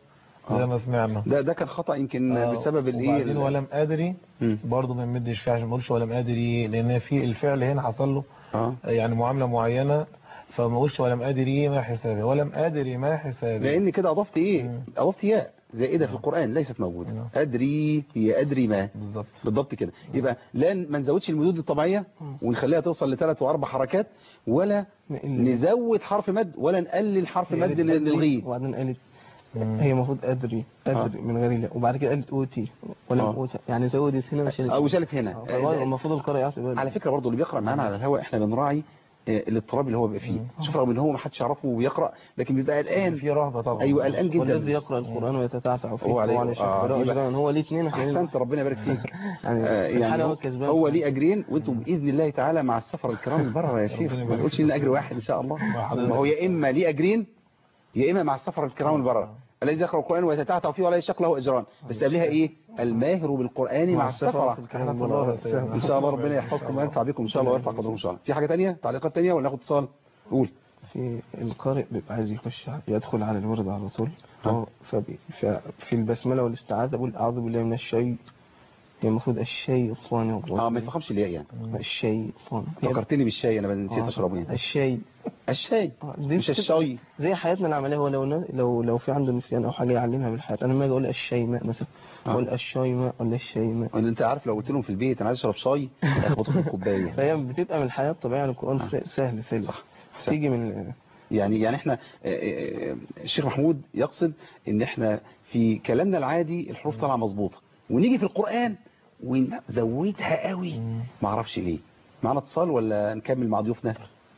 زي ما سمعنا ده ده كان خطأ يمكن آه، بسبب الايه وبعدين ولم ادري مم. برضه ما نمدش فيها عشان ما اقولش ولم ادري لان في الفعل هنا حصل له اه يعني معامله معينه فما اقولش ولم ادري ما حسابي ولم ادري ما حسابي لان كده اضفت ايه مم. اضفت ياء زائده في القران ليست موجوده نعم. ادري هي ادري ما بالظبط بالضبط كده يبقى لا ما نزودش المدود الطبيعيه ونخليها توصل لثلاث واربع حركات ولا نقل- نزود حرف مد ولا نقلل حرف هي مد قالت أدري، نلغيه وبعدين قالت مم. هي المفروض ادري ادري من غير لا وبعد كده قالت اوتي ولم آه. اوتي يعني زودت هنا مش او شالت هنا آه، فهو آه، المفروض القارئ يعطي باله على فكره برضه اللي بيقرا معانا على الهواء احنا بنراعي آه، الاضطراب اللي هو بيبقى فيه شوف رغم ان هو ما حدش يعرفه وبيقرا لكن بيبقى قلقان في رهبه طبعا ايوه قلقان والذي جدا يقرا القران ويتتعتع فيه هو عليه- طبعا يشهد آه، ولا يبقى- اجران هو ليه اثنين احنا احسنت ربنا يبارك فيك يعني آه، في الحالة يعني هو هو, الكسبان هو ليه اجرين وانتم باذن الله تعالى مع السفر الكرام البرره يا شيخ ربنا ما يبارك تقولش فيك. ان اجر واحد ان شاء الله حضرتك. ما هو يا اما ليه اجرين يا اما مع السفر الكرام البرره الذي يقرا القران ويتتعتع فيه ولا يشق له اجران بس قبلها ايه الماهر بالقران مع السفره احنا طلاب يا سيدنا. ان شاء الله ربنا يحفظكم وينفع بكم ان شاء الله ويرفع قدركم ان شاء الله في حاجه ثانيه تعليقات ثانيه ولا ناخد اتصال قول في القارئ بيبقى عايز يخش يدخل على الورد على طول آه. هو فبي في البسمله والاستعاذه بقول اعوذ بالله من الشيء هي المفروض الشيطان اه ما الرجيم يفهمش الياء يعني الشيطان هي فكرتني بالشاي انا نسيت آه، اشربه يعني الشيء الشاي آه، دي مش بتبقى الشاي زي حياتنا العمليه هو لو لو لو في عنده نسيان او حاجه يعلمها بالحياه انا لما اجي اقول الشيماء مثلا آه. اقول الشيماء ولا الشيماء وان انت عارف لو قلت لهم في البيت انا عايز اشرب شاي هيخبطوا في الكوبايه فهي بتبقى من الحياه الطبيعيه يعني القران آه. سهل سهل صح. تيجي من يعني يعني احنا آه، آه، الشيخ محمود يقصد ان احنا في كلامنا العادي الحروف طالعه مظبوطه ونيجي في القران ونزودها قوي ما اعرفش ليه معانا اتصال ولا نكمل مع ضيوفنا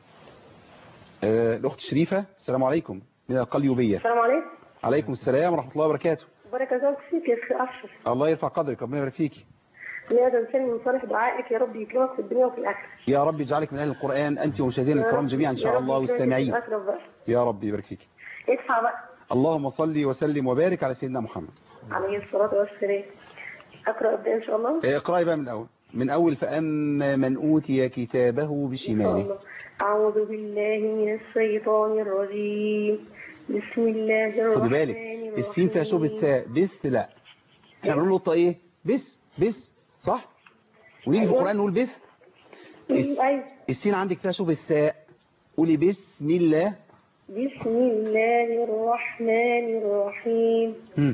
آه، الاخت شريفه السلام عليكم من القليوبيه السلام عليكم عليكم السلام ورحمه الله وبركاته بارك الله فيك يا اخي اشرف الله يرفع قدرك ربنا يبارك فيكي لا تنساني من صالح دعائك يا رب يكرمك في الدنيا وفي الاخره يا رب يجعلك من اهل القران انت ومشاهدينا الكرام جميعا ان يا شاء رب الله يكرمك في والسامعين الآخرة بقى. يا رب يبارك فيك ادفع بقى اللهم صل وسلم وبارك على سيدنا محمد عليه الصلاه والسلام اقرا ابدا ان شاء الله آه، اقرأي بقى من الأول من أول فأما من أوتي كتابه إن شاء بشماله الله. أعوذ بالله من الشيطان الرجيم بسم الله الرحمن خدي بالك السين فيها شبه ثاء بس لا احنا بنقول نقطة ايه بس بس صح ونيجي في أيوة. القرآن نقول بس أيوة السين عندك فيها شبه الثاء قولي بسم الله بسم الله الرحمن الرحيم هم.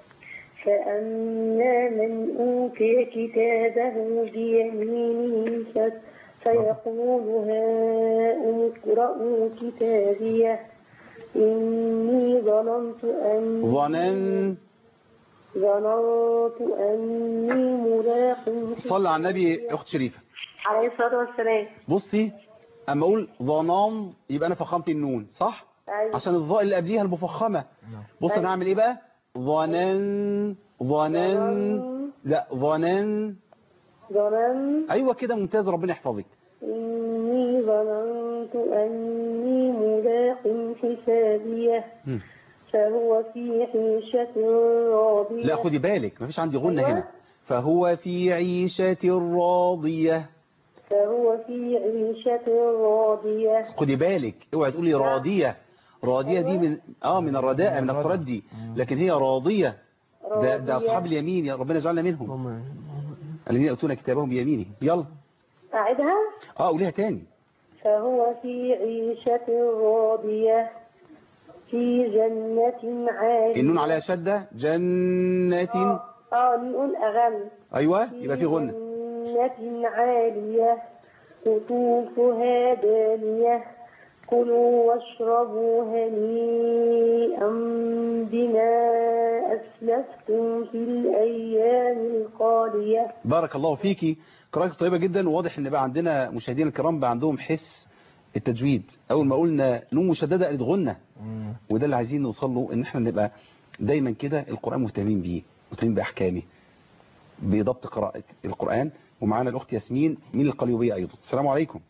فأما من أوتي كتابه بيمينه ف- فيقول هاؤم اقرءوا كتابيه إني ظننت أني ظنن ظننت أني ملاق صلى على النبي أخت شريفة عليه الصلاة والسلام بصي أما أقول ظنان يبقى أنا فخمت النون صح أيوة. عشان الظاء اللي قبليها المفخمة بص أنا هعمل إيه بقى ظنن ظنن لا ظنن ظننت أيوة كده ممتاز ربنا يحفظك إني ظننت أني ملاق حسابيه هم. فهو في عيشة راضية لا خدي بالك مفيش عندي غنة أيوة. هنا فهو في عيشة راضية فهو في عيشة راضية خدي بالك اوعي تقولي راضية راضية دي أيوة. من اه من الرداء من التردي لكن هي راضية ده ده راضية. اصحاب اليمين يا ربنا يجعلنا منهم اللهم الذين يؤتون كتابهم بيمينه يلا أعدها اه قوليها تاني فهو في عيشة راضية في جنة عالية النون عليها شدة جنة آه, آه نقول أغم ايوه يبقى في غنة جنة عالية قطوفها دانية كلوا واشربوا هنيئا بما أسلفتم في الأيام الخالية بارك الله فيكي قراءتك طيبة جدا وواضح ان بقى عندنا مشاهدين الكرام بقى عندهم حس التجويد اول ما قلنا نون مشددة قالت غنة مم. وده اللي عايزين نوصل له ان احنا نبقى دايما كده القرآن مهتمين بيه مهتمين بأحكامه بضبط قراءة القرآن ومعانا الأخت ياسمين من القليوبية أيضا السلام عليكم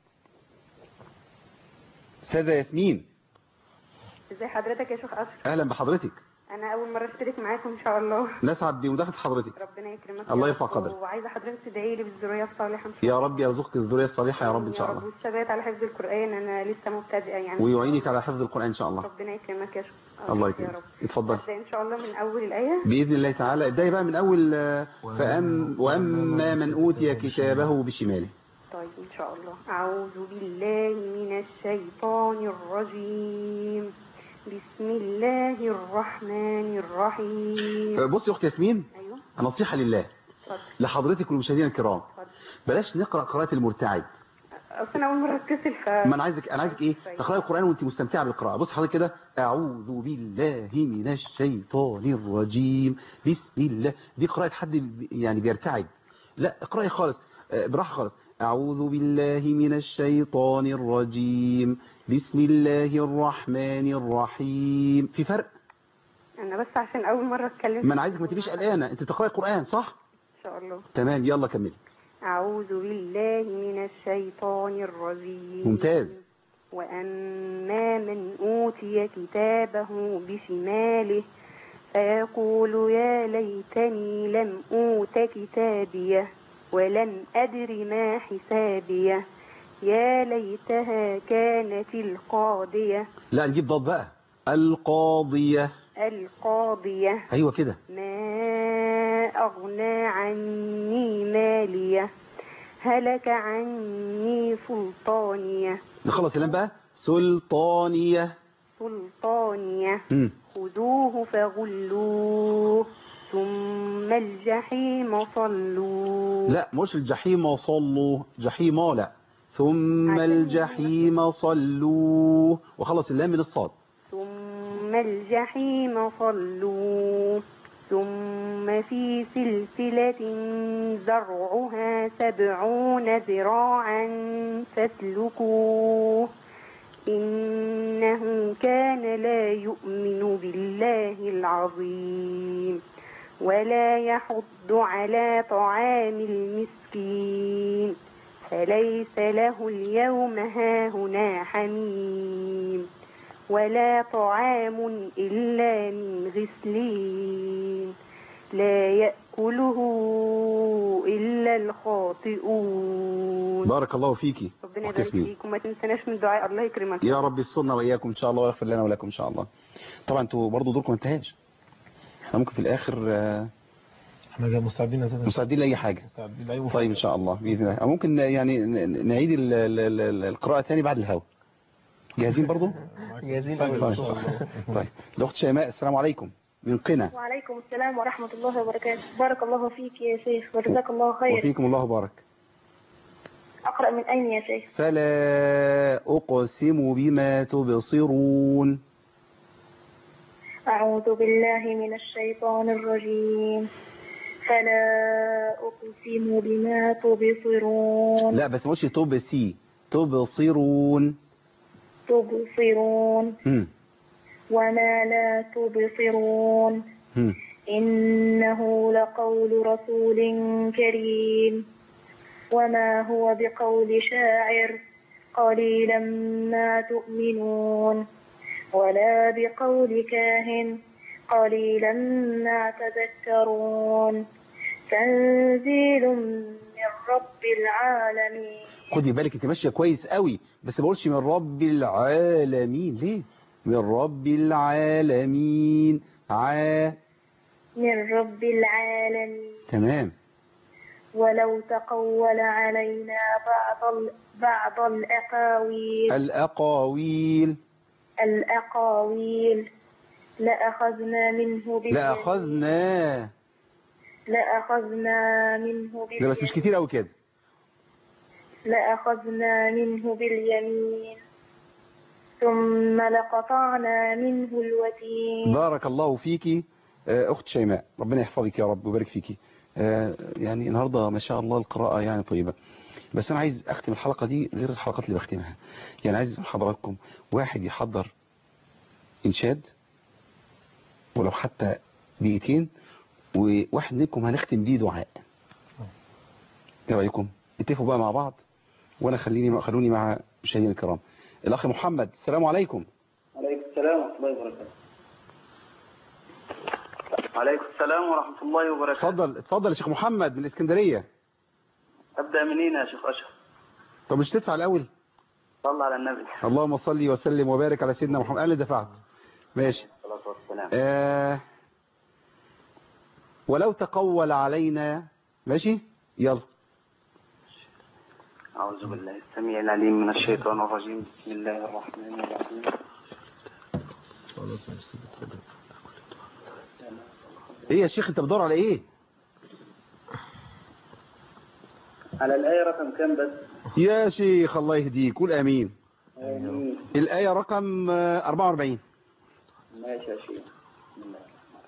أستاذة ياسمين ازي حضرتك يا شيخ أشرف أهلا بحضرتك انا اول مره اشترك معاكم ان شاء الله نسعد بمداخله حضرتك ربنا يكرمك الله يا يرفع رب. قدرك. وعايزه حضرتك تدعي لي بالذريه الصالحه ان شاء يا رب يرزقك الذريه الصالحه يا رب ان شاء الله والثبات على حفظ القران انا لسه مبتدئه يعني ويعينك على حفظ القران ان شاء الله ربنا يكرمك يا شيخ الله يا يكرمك رب اتفضل ابدا ان شاء الله من اول الايه باذن الله تعالى ابداي بقى من اول آه، فأم واما من اوتي كتابه بشماله طيب ان شاء الله اعوذ بالله من الشيطان الرجيم بسم الله الرحمن الرحيم آه، بصي يا اخت ياسمين ايوه نصيحه لله اتفضل لحضرتك والمشاهدين الكرام اتفضل بلاش نقرا قراءه المرتعد اصل انا اول مره اتصل ف ما انا عايزك انا عايزك ايه تقراي القران وانت مستمتعه بالقراءه بص حضرتك كده اعوذ بالله من الشيطان الرجيم بسم الله دي قراءه حد بي- يعني بيرتعد لا اقراي خالص آه، براحه خالص اعوذ بالله من الشيطان الرجيم بسم الله الرحمن الرحيم في فرق انا بس عشان اول مره اتكلم ما انا عايزك ما تبقيش قلقانه انت بتقراي القران صح ان شاء الله تمام يلا كملي أعوذ بالله من الشيطان الرجيم ممتاز وأما من أوتي كتابه بشماله فيقول يا ليتني لم أوت كتابيه ولم أدر ما حسابيه يا ليتها كانت القاضية لا نجيب ضاد بقى القاضيه القاضية ايوه كده ما أغنى عني مالية هلك عني سلطانية نخلص الكلام بقى سلطانيه سلطانية مم. خذوه فغلوه ثم الجحيم صلوه لا مش الجحيم صلوا جحيم لا ثم الجحيم صلوه وخلص اللام من الصاد ثم الجحيم صلوه ثم في سلسلة زرعها سبعون ذراعا فاسلكوه إنه كان لا يؤمن بالله العظيم ولا يحض على طعام المسكين فليس له اليوم هاهنا حميم ولا طعام إلا من غسلين لا يأكله إلا الخاطئون بارك الله فيكي ربنا يبارك وتسليم. فيك وما تنسناش من دعاء الله يكرمك يا رب يسترنا واياكم ان شاء الله ويغفر لنا ولكم ان شاء الله طبعا انتوا برضه دوركم ما انتهاش احنا ممكن في الاخر آه، احنا جاي مستعدين يا سيدنا مستعدين لاي حاجه مستعدين لأي مفاجأة. طيب ان شاء الله باذن الله أو ممكن يعني ن- نعيد ال- ال- ال- القراءه تاني بعد الهوا جاهزين برضه جاهزين طيب أوي. طيب الاخت شيماء السلام عليكم من قنا وعليكم السلام ورحمة الله وبركاته بارك الله فيك يا شيخ وجزاك الله خير وفيكم الله بارك أقرأ من أين يا شيخ فلا اقسم بما تبصرون أعوذ بالله من الشيطان الرجيم فلا أقسم بما تبصرون لا بس مش تبسي تبصرون تبصرون هم. وما لا تبصرون هم. إنه لقول رسول كريم وما هو بقول شاعر قليلا ما تؤمنون ولا بقول كاهن قليلا ما تذكرون تنزيل من رب العالمين خدي بالك انت ماشيه كويس قوي بس ما بقولش من رب العالمين ليه من رب العالمين ع من رب العالمين تمام ولو تقول علينا بعض ال- بعض الأقاويل الأقاويل الأقاويل لأخذنا منه باليمين لأخذنا لأخذنا منه باليمين لا بس مش كتير قوي كده لأخذنا منه باليمين ثم لقطعنا منه الوتين بارك الله فيكي آه، أخت شيماء ربنا يحفظك يا رب ويبارك فيكي آه، يعني النهاردة ما شاء الله القراءة يعني طيبة بس أنا عايز أختم الحلقة دي غير الحلقات اللي بختمها يعني عايز من حضراتكم واحد يحضر إنشاد ولو حتى دقيقتين وواحد منكم هنختم بيه دعاء ايه رايكم اتفقوا بقى مع بعض وانا خليني خلوني مع مشاهدينا الكرام الاخ محمد السلام عليكم عليكم السلام ورحمة الله وبركاته وعليكم السلام ورحمة الله وبركاته اتفضل اتفضل يا شيخ محمد من الاسكندريه أبدأ منين يا شيخ أشرف طب مش تدفع الاول صلى على النبي اللهم صل وسلم وبارك على سيدنا محمد انا اللي دفعت ماشي الصلاة والسلام آه ولو تقول علينا ماشي يلا أعوذ بالله السميع العليم من الشيطان الرجيم بسم الله الرحمن الرحيم ايه يا شيخ انت بتدور على ايه على الآية رقم كام بس يا شيخ الله يهديك قول امين آمين الايه رقم آه، 44 ماشي يا شيخ بسم الله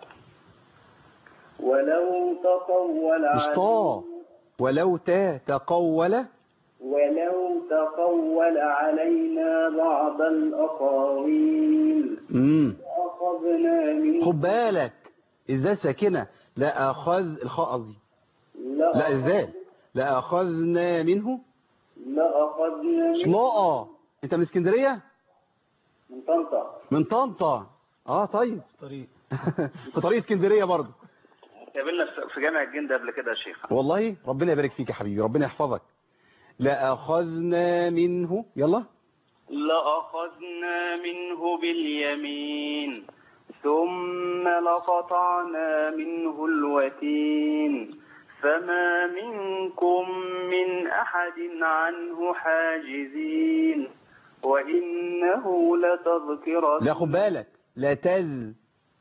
ولو تقول مش طا ولو تا تقول ولو تقول علينا بعض الأقاويل امم أخذنا منه خد بالك الذال ساكنه لا اخذ الخاء قصدي لا لا الذال لا اخذنا منه لأخذنا منه لا انت من اسكندريه من طنطا من طنطا اه طيب طريق في طريق اسكندريه برضه قابلنا في جامع الجندة قبل كده يا شيخ والله ربنا يبارك فيك يا حبيبي ربنا يحفظك لأخذنا منه يلا لأخذنا منه باليمين ثم لقطعنا منه الوتين فما منكم من أحد عنه حاجزين وإنه لتذكرة لا خد بالك لا تذ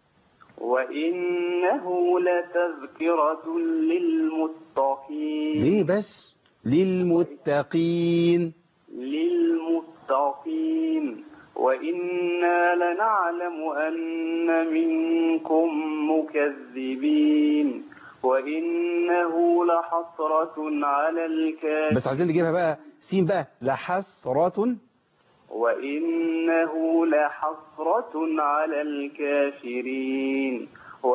وإنه لتذكرة للمتقين ليه بس للمتقين للمتقين وإنا لنعلم أن منكم مكذبين وإنه لحسرة على الكافرين بس عايزين نجيبها بقى سين بقى لحسرة وإنه لحسرة على الكافرين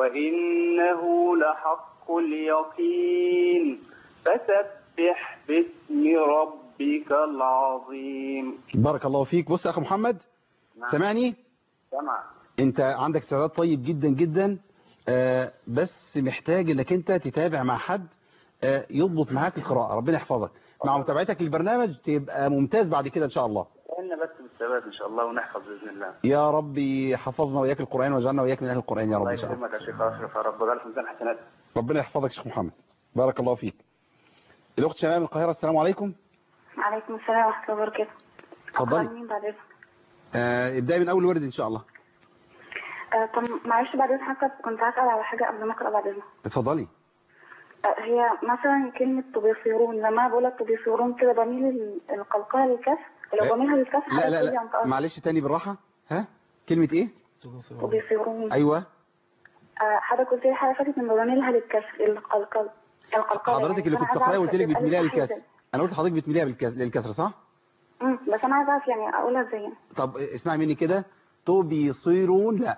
وإنه لحق اليقين فسبح باسم ربك العظيم بارك الله فيك بص يا أخي محمد نعم. سامعني سمع انت عندك استعداد طيب جدا جدا آه بس محتاج انك انت تتابع مع حد آه يضبط معاك القراءة ربنا يحفظك مع متابعتك للبرنامج تبقى ممتاز بعد كده ان شاء الله إن بس بالثبات إن شاء الله ونحفظ بإذن الله يا ربي حفظنا وياك القرآن وجعلنا وياك من أهل القرآن يا رب الله إن شاء الله يكرمك يا شيخ أشرف يا رب وجعل في ميزان حسنات ربنا يحفظك يا شيخ محمد بارك الله فيك الأخت شمال من القاهرة السلام عليكم عليكم السلام ورحمة الله وبركاته اتفضلي مين بعد إذنك؟ آه ابدأي من أول ورد إن شاء الله آه، طب معلش بعد إذن حضرتك كنت هسأل على حاجة قبل ما أقرأ بعد إذنك اتفضلي آه، هي مثلا كلمة تبصرون لما بقول تبصرون كده بميل ال- القلقلة للكسر آه، لو بميلها للكسر لا لا هتقولي لا عن طريق معلش تاني بالراحة ها كلمة إيه تبصرون أيوة آه، حضرتك قلت لي حاجة فاتت إن بميلها للكسر القلقلة القلقلة حضرتك اللي يعني كنت فأنا عايزة تقرأي أعرف قلت لك تبقى بتميلها صح للكسر إزاي. أنا قلت لحضرتك بتميلها بالكسر للكسر صح أمم، بس أنا عايزة أعرف يعني أقولها إزاي يعني. طب اسمعي مني كده تبصرون لا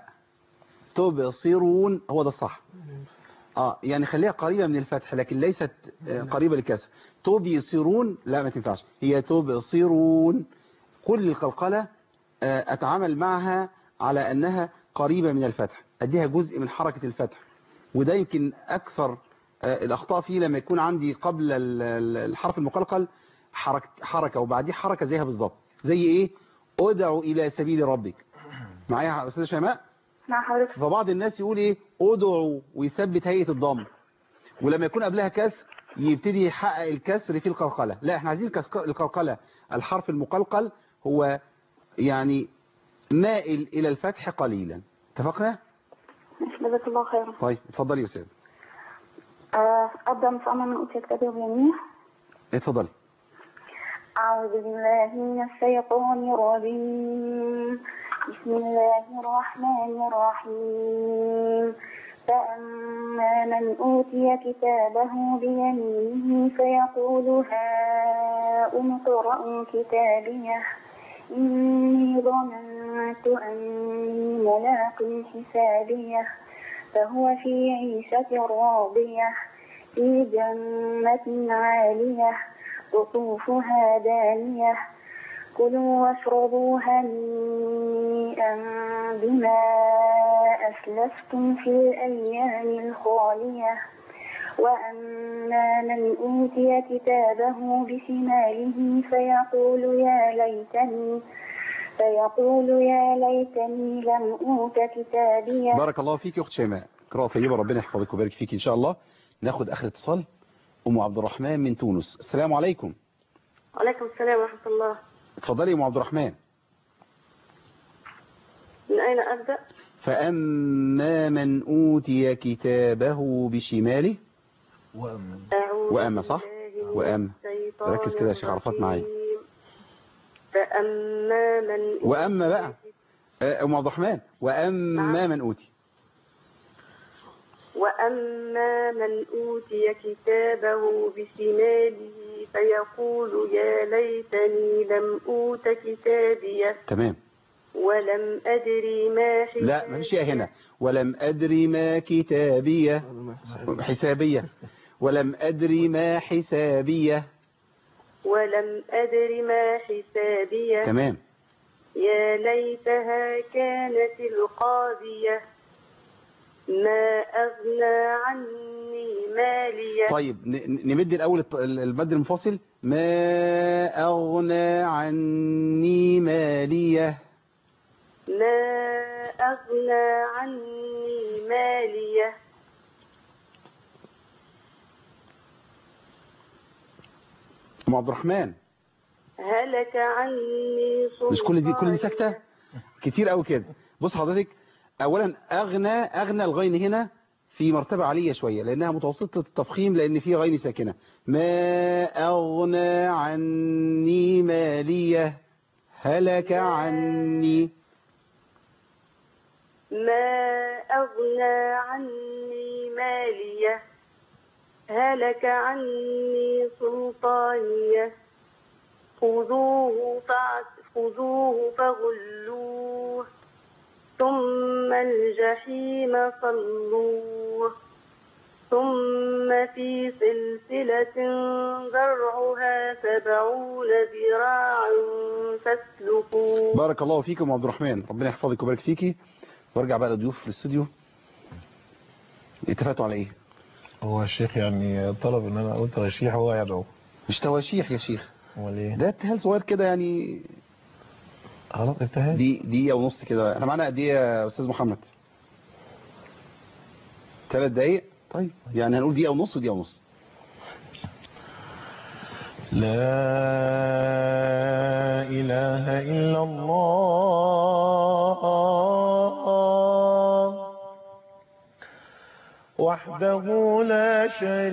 تبصرون هو ده الصح اه يعني خليها قريبة من الفتح لكن ليست آه، قريبة للكسر تبصرون لا ما تنفعش هي تبصرون كل القلقلة آه، اتعامل معها على انها قريبة من الفتح اديها جزء من حركة الفتح وده يمكن اكثر آه، الاخطاء فيه لما يكون عندي قبل ال- ال- الحرف المقلقل حركة, حركة وبعديه حركة زيها بالظبط زي ايه ادعو الى سبيل ربك معايا يا استاذه شيماء مع حضرتك فبعض الناس يقول ايه ادعو ويثبت هيئة الضم ولما يكون قبلها كسر يبتدي يحقق الكسر في القلقلة لا احنا عايزين الكسك- القلقلة الحرف المقلقل هو يعني مائل الى الفتح قليلا اتفقنا ماشي جزاك الله خيرا طيب اتفضلي يا استاذ آه، أبدأ من فأما من أوتي كتابه بيمينه اتفضلي أعوذ بالله من الشيطان الرجيم بسم الله الرحمن الرحيم فأما من أوتي كتابه بيمينه فيقول هاؤم اقرءوا كتابيه إني ظننت أني ملاق حسابيه فهو في عيشة راضية في جنة عالية قطوفها دانية كلوا واشربوا هنيئا بما أسلفتم في الأيام الخالية وأما من أوتي كتابه بشماله فيقول يا ليتني فيقول يا ليتني لم أوت كتابيه بارك الله فيك يا اخت شيماء قراءة طيبة ربنا يحفظك ويبارك فيك ان شاء الله ناخد اخر اتصال ام عبد الرحمن من تونس السلام عليكم وعليكم السلام ورحمة الله اتفضلي يا ام عبد الرحمن من أين أبدأ؟ فأما من أوتي كتابه بشماله أعوذ وأما صح بالله من وأما الشيطان ركز كده يا شيخ عرفات معايا الرجيم. فأما من وأما بقى آه، أم عبد الرحمن وأما من أوتي وأما من أوتي كتابه بشماله فيقول يا ليتني لم أوت كتابيه تمام ولم أدري ما حسابيه لا ما فيش يا هنا ولم أدري ما كتابية حسابية ولم أدري ما حسابية ولم أدر ما حسابيه تمام يا ليتها كانت القاضية ما أغنى عني مالية طيب ن- ن- نمد الأول الط- ال- المد المنفصل ما أغنى عني مالية ما أغنى عني مالية أم عبد الرحمن هلك عني سلطانية مش كل دي كل دي ساكتة كتير قوي كده بص حضرتك أولا أغنى أغنى الغين هنا في مرتبة عالية شوية لأنها متوسطة التفخيم لأن في غين ساكنة ما أغنى عني مالية هلك عني ما أغنى عني مالية هلك عني سلطانية خذوه فاعت- خذوه فغلوه ثم الجحيم صلوه ثم في سلسلة ذرعها سبعون ذراعا فاسلكوه بارك الله فيكم عبد الرحمن ربنا يحفظك ويبارك فيكي وارجع بقى للضيوف في الاستوديو اتفقتوا على ايه هو الشيخ يعني طلب ان انا اقول تواشيح وهو يدعو مش تواشيح يا شيخ امال ايه ده ابتهال صغير كده يعني خلاص ابتهال دي دقيقه ونص كده احنا معانا قد ايه يا استاذ محمد ثلاث دقايق طيب يعني هنقول دقيقه ونص ودقيقه ونص لا إله إلا الله وحده لا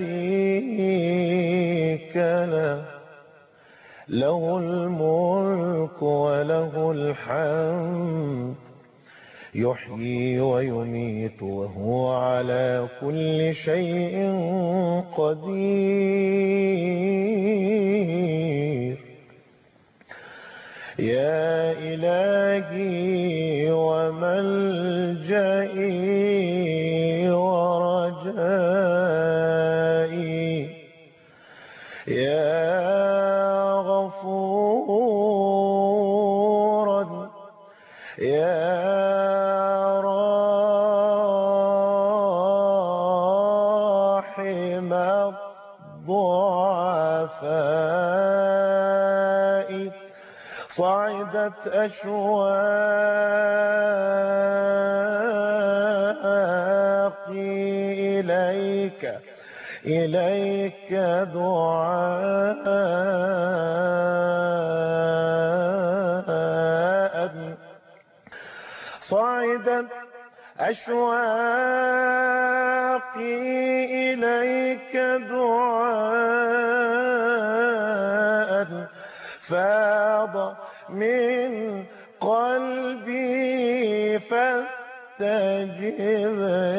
شريك له له الملك وله الحمد يحيي ويميت وهو على كل شيء قدير يا إلهي وملجئي ورجائي يا غفورا يا راحم الضعفاء صعدت أشواقي إليك إليك دعاء صعدت أشواقي إليك دعاء فاض من قلبي فاستجب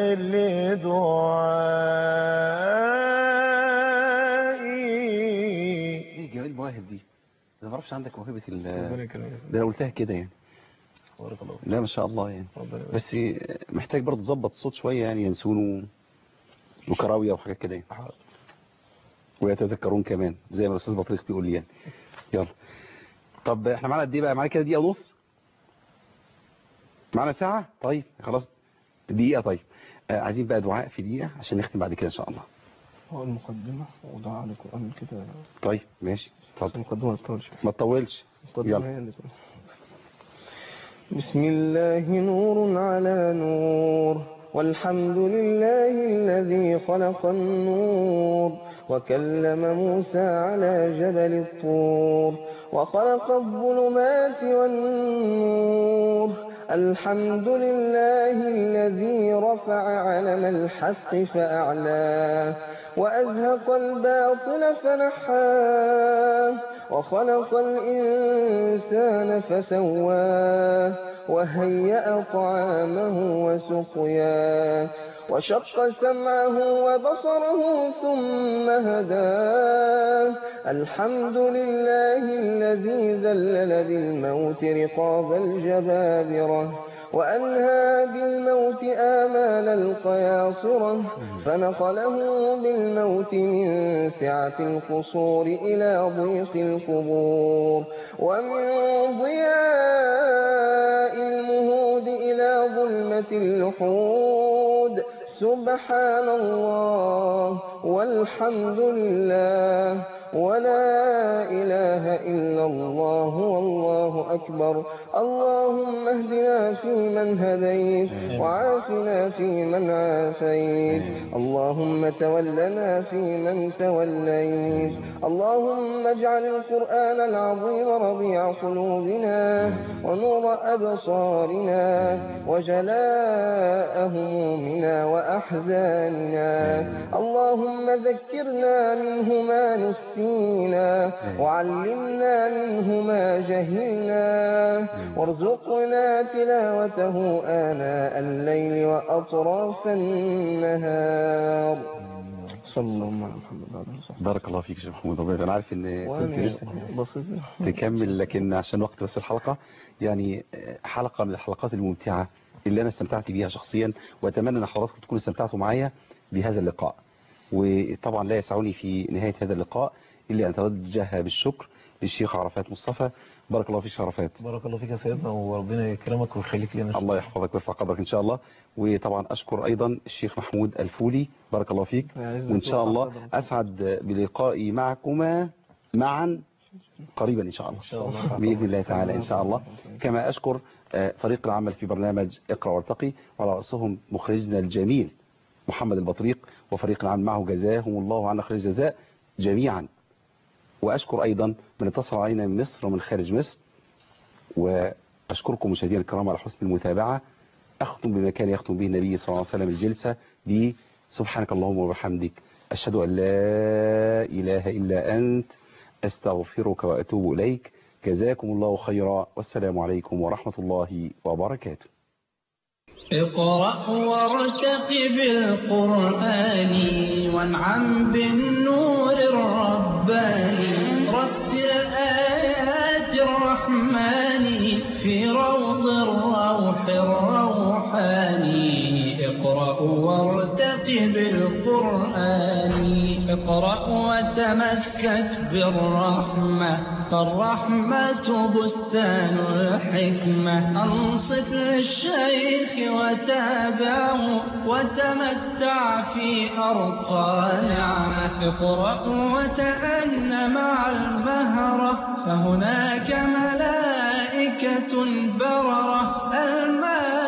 لدعائي ايه جمال المواهب دي انا ما اعرفش عندك موهبه ال ربنا يكرمك. ده انا قلتها كده يعني بارك الله فيك. لا ما شاء الله يعني ربنا يبارك. بس محتاج برضه تظبط الصوت شويه يعني ينسون و- وكراويه وحاجات كده يعني حاضر. ويتذكرون كمان زي ما الاستاذ بطريق بيقول لي يعني يلا طب احنا معانا قد ايه بقى معانا كده دقيقه ونص معانا ساعه طيب خلاص دقيقة طيب آه، عايزين بقى دعاء في دقيقة عشان نختم بعد كده إن شاء الله هو المقدمة ودعاء على القرآن كده طيب ماشي اتفضل المقدمة ما تطولش ما تطولش المقدمة يلا هي اللي تقول. بسم الله نور على نور والحمد لله الذي خلق النور وكلم موسى على جبل الطور وخلق الظلمات والنور الحمد لله الذي رفع علم الحق فأعلاه وأزهق الباطل فنحاه وخلق الإنسان فسواه وهيأ طعامه وسقياه وشق سمعه وبصره ثم هداه الحمد لله الذي ذلل بالموت رقاب الجبابرة وأنهى بالموت آمال القياصرة فنقله بالموت من سعة القصور إلى ضيق القبور ومن ضياء المهود إلى ظلمة اللحود سبحان الله والحمد لله ولا إله إلا الله والله أكبر اللهم اهدنا فيمن هديت وعافنا فيمن عافيت اللهم تولنا فيمن توليت اللهم اجعل القرآن العظيم ربيع قلوبنا ونور أبصارنا وجلاء همومنا وأحزاننا اللهم ذكرنا منه ما نسينا وعلمنا منه ما جهلنا وارزقنا تلاوته آناء الليل وأطراف النهار صلى الله على محمد وعلى آله وصحبه بارك الله فيك يا شيخ محمود ربنا انا عارف ان كنت وأنا لسه بسيط تكمل لكن عشان وقت بس الحلقة يعني حلقة من الحلقات الممتعة اللي انا استمتعت بيها شخصيا واتمنى ان حضراتكم تكونوا استمتعتوا معايا بهذا اللقاء وطبعا لا يسعني في نهاية هذا اللقاء الا ان اتوجه بالشكر للشيخ عرفات مصطفى بارك الله فيك يا عرفات بارك الله فيك يا سيدنا وربنا يكرمك ويخليك لنا الله يحفظك ويرفع قدرك ان شاء الله وطبعا اشكر ايضا الشيخ محمود الفولي بارك الله فيك يعزك وان شاء ويرفع الله قدرك. اسعد بلقائي معكما معا قريبا ان شاء الله إن شاء الله. باذن الله تعالى ان شاء الله كما اشكر آه، فريق العمل في برنامج اقرا وارتقي وعلى راسهم مخرجنا الجميل محمد البطريق وفريق العمل معه جزاهم الله عنا خير الجزاء جميعا واشكر ايضا من اتصل علينا من مصر ومن خارج مصر واشكركم مشاهدينا الكرام على حسن المتابعه اختم بما كان يختم به النبي صلى الله عليه وسلم الجلسه ب سبحانك اللهم وبحمدك اشهد ان لا اله الا انت استغفرك واتوب اليك جزاكم الله خيرا والسلام عليكم ورحمه الله وبركاته اقرأ وارتقب القرآن وانعم بالنور الرباني رتل آيات الرحمن في روض الروح الروحاني اقرأ وارتقب القرآن اقرأ وتمسك بالرحمة فالرحمة بستان الحكمة أنصت للشيخ وتابعه وتمتع في أرقى نعمة اقرأ وتأن مع المهرة فهناك ملائكة بررة الملائكة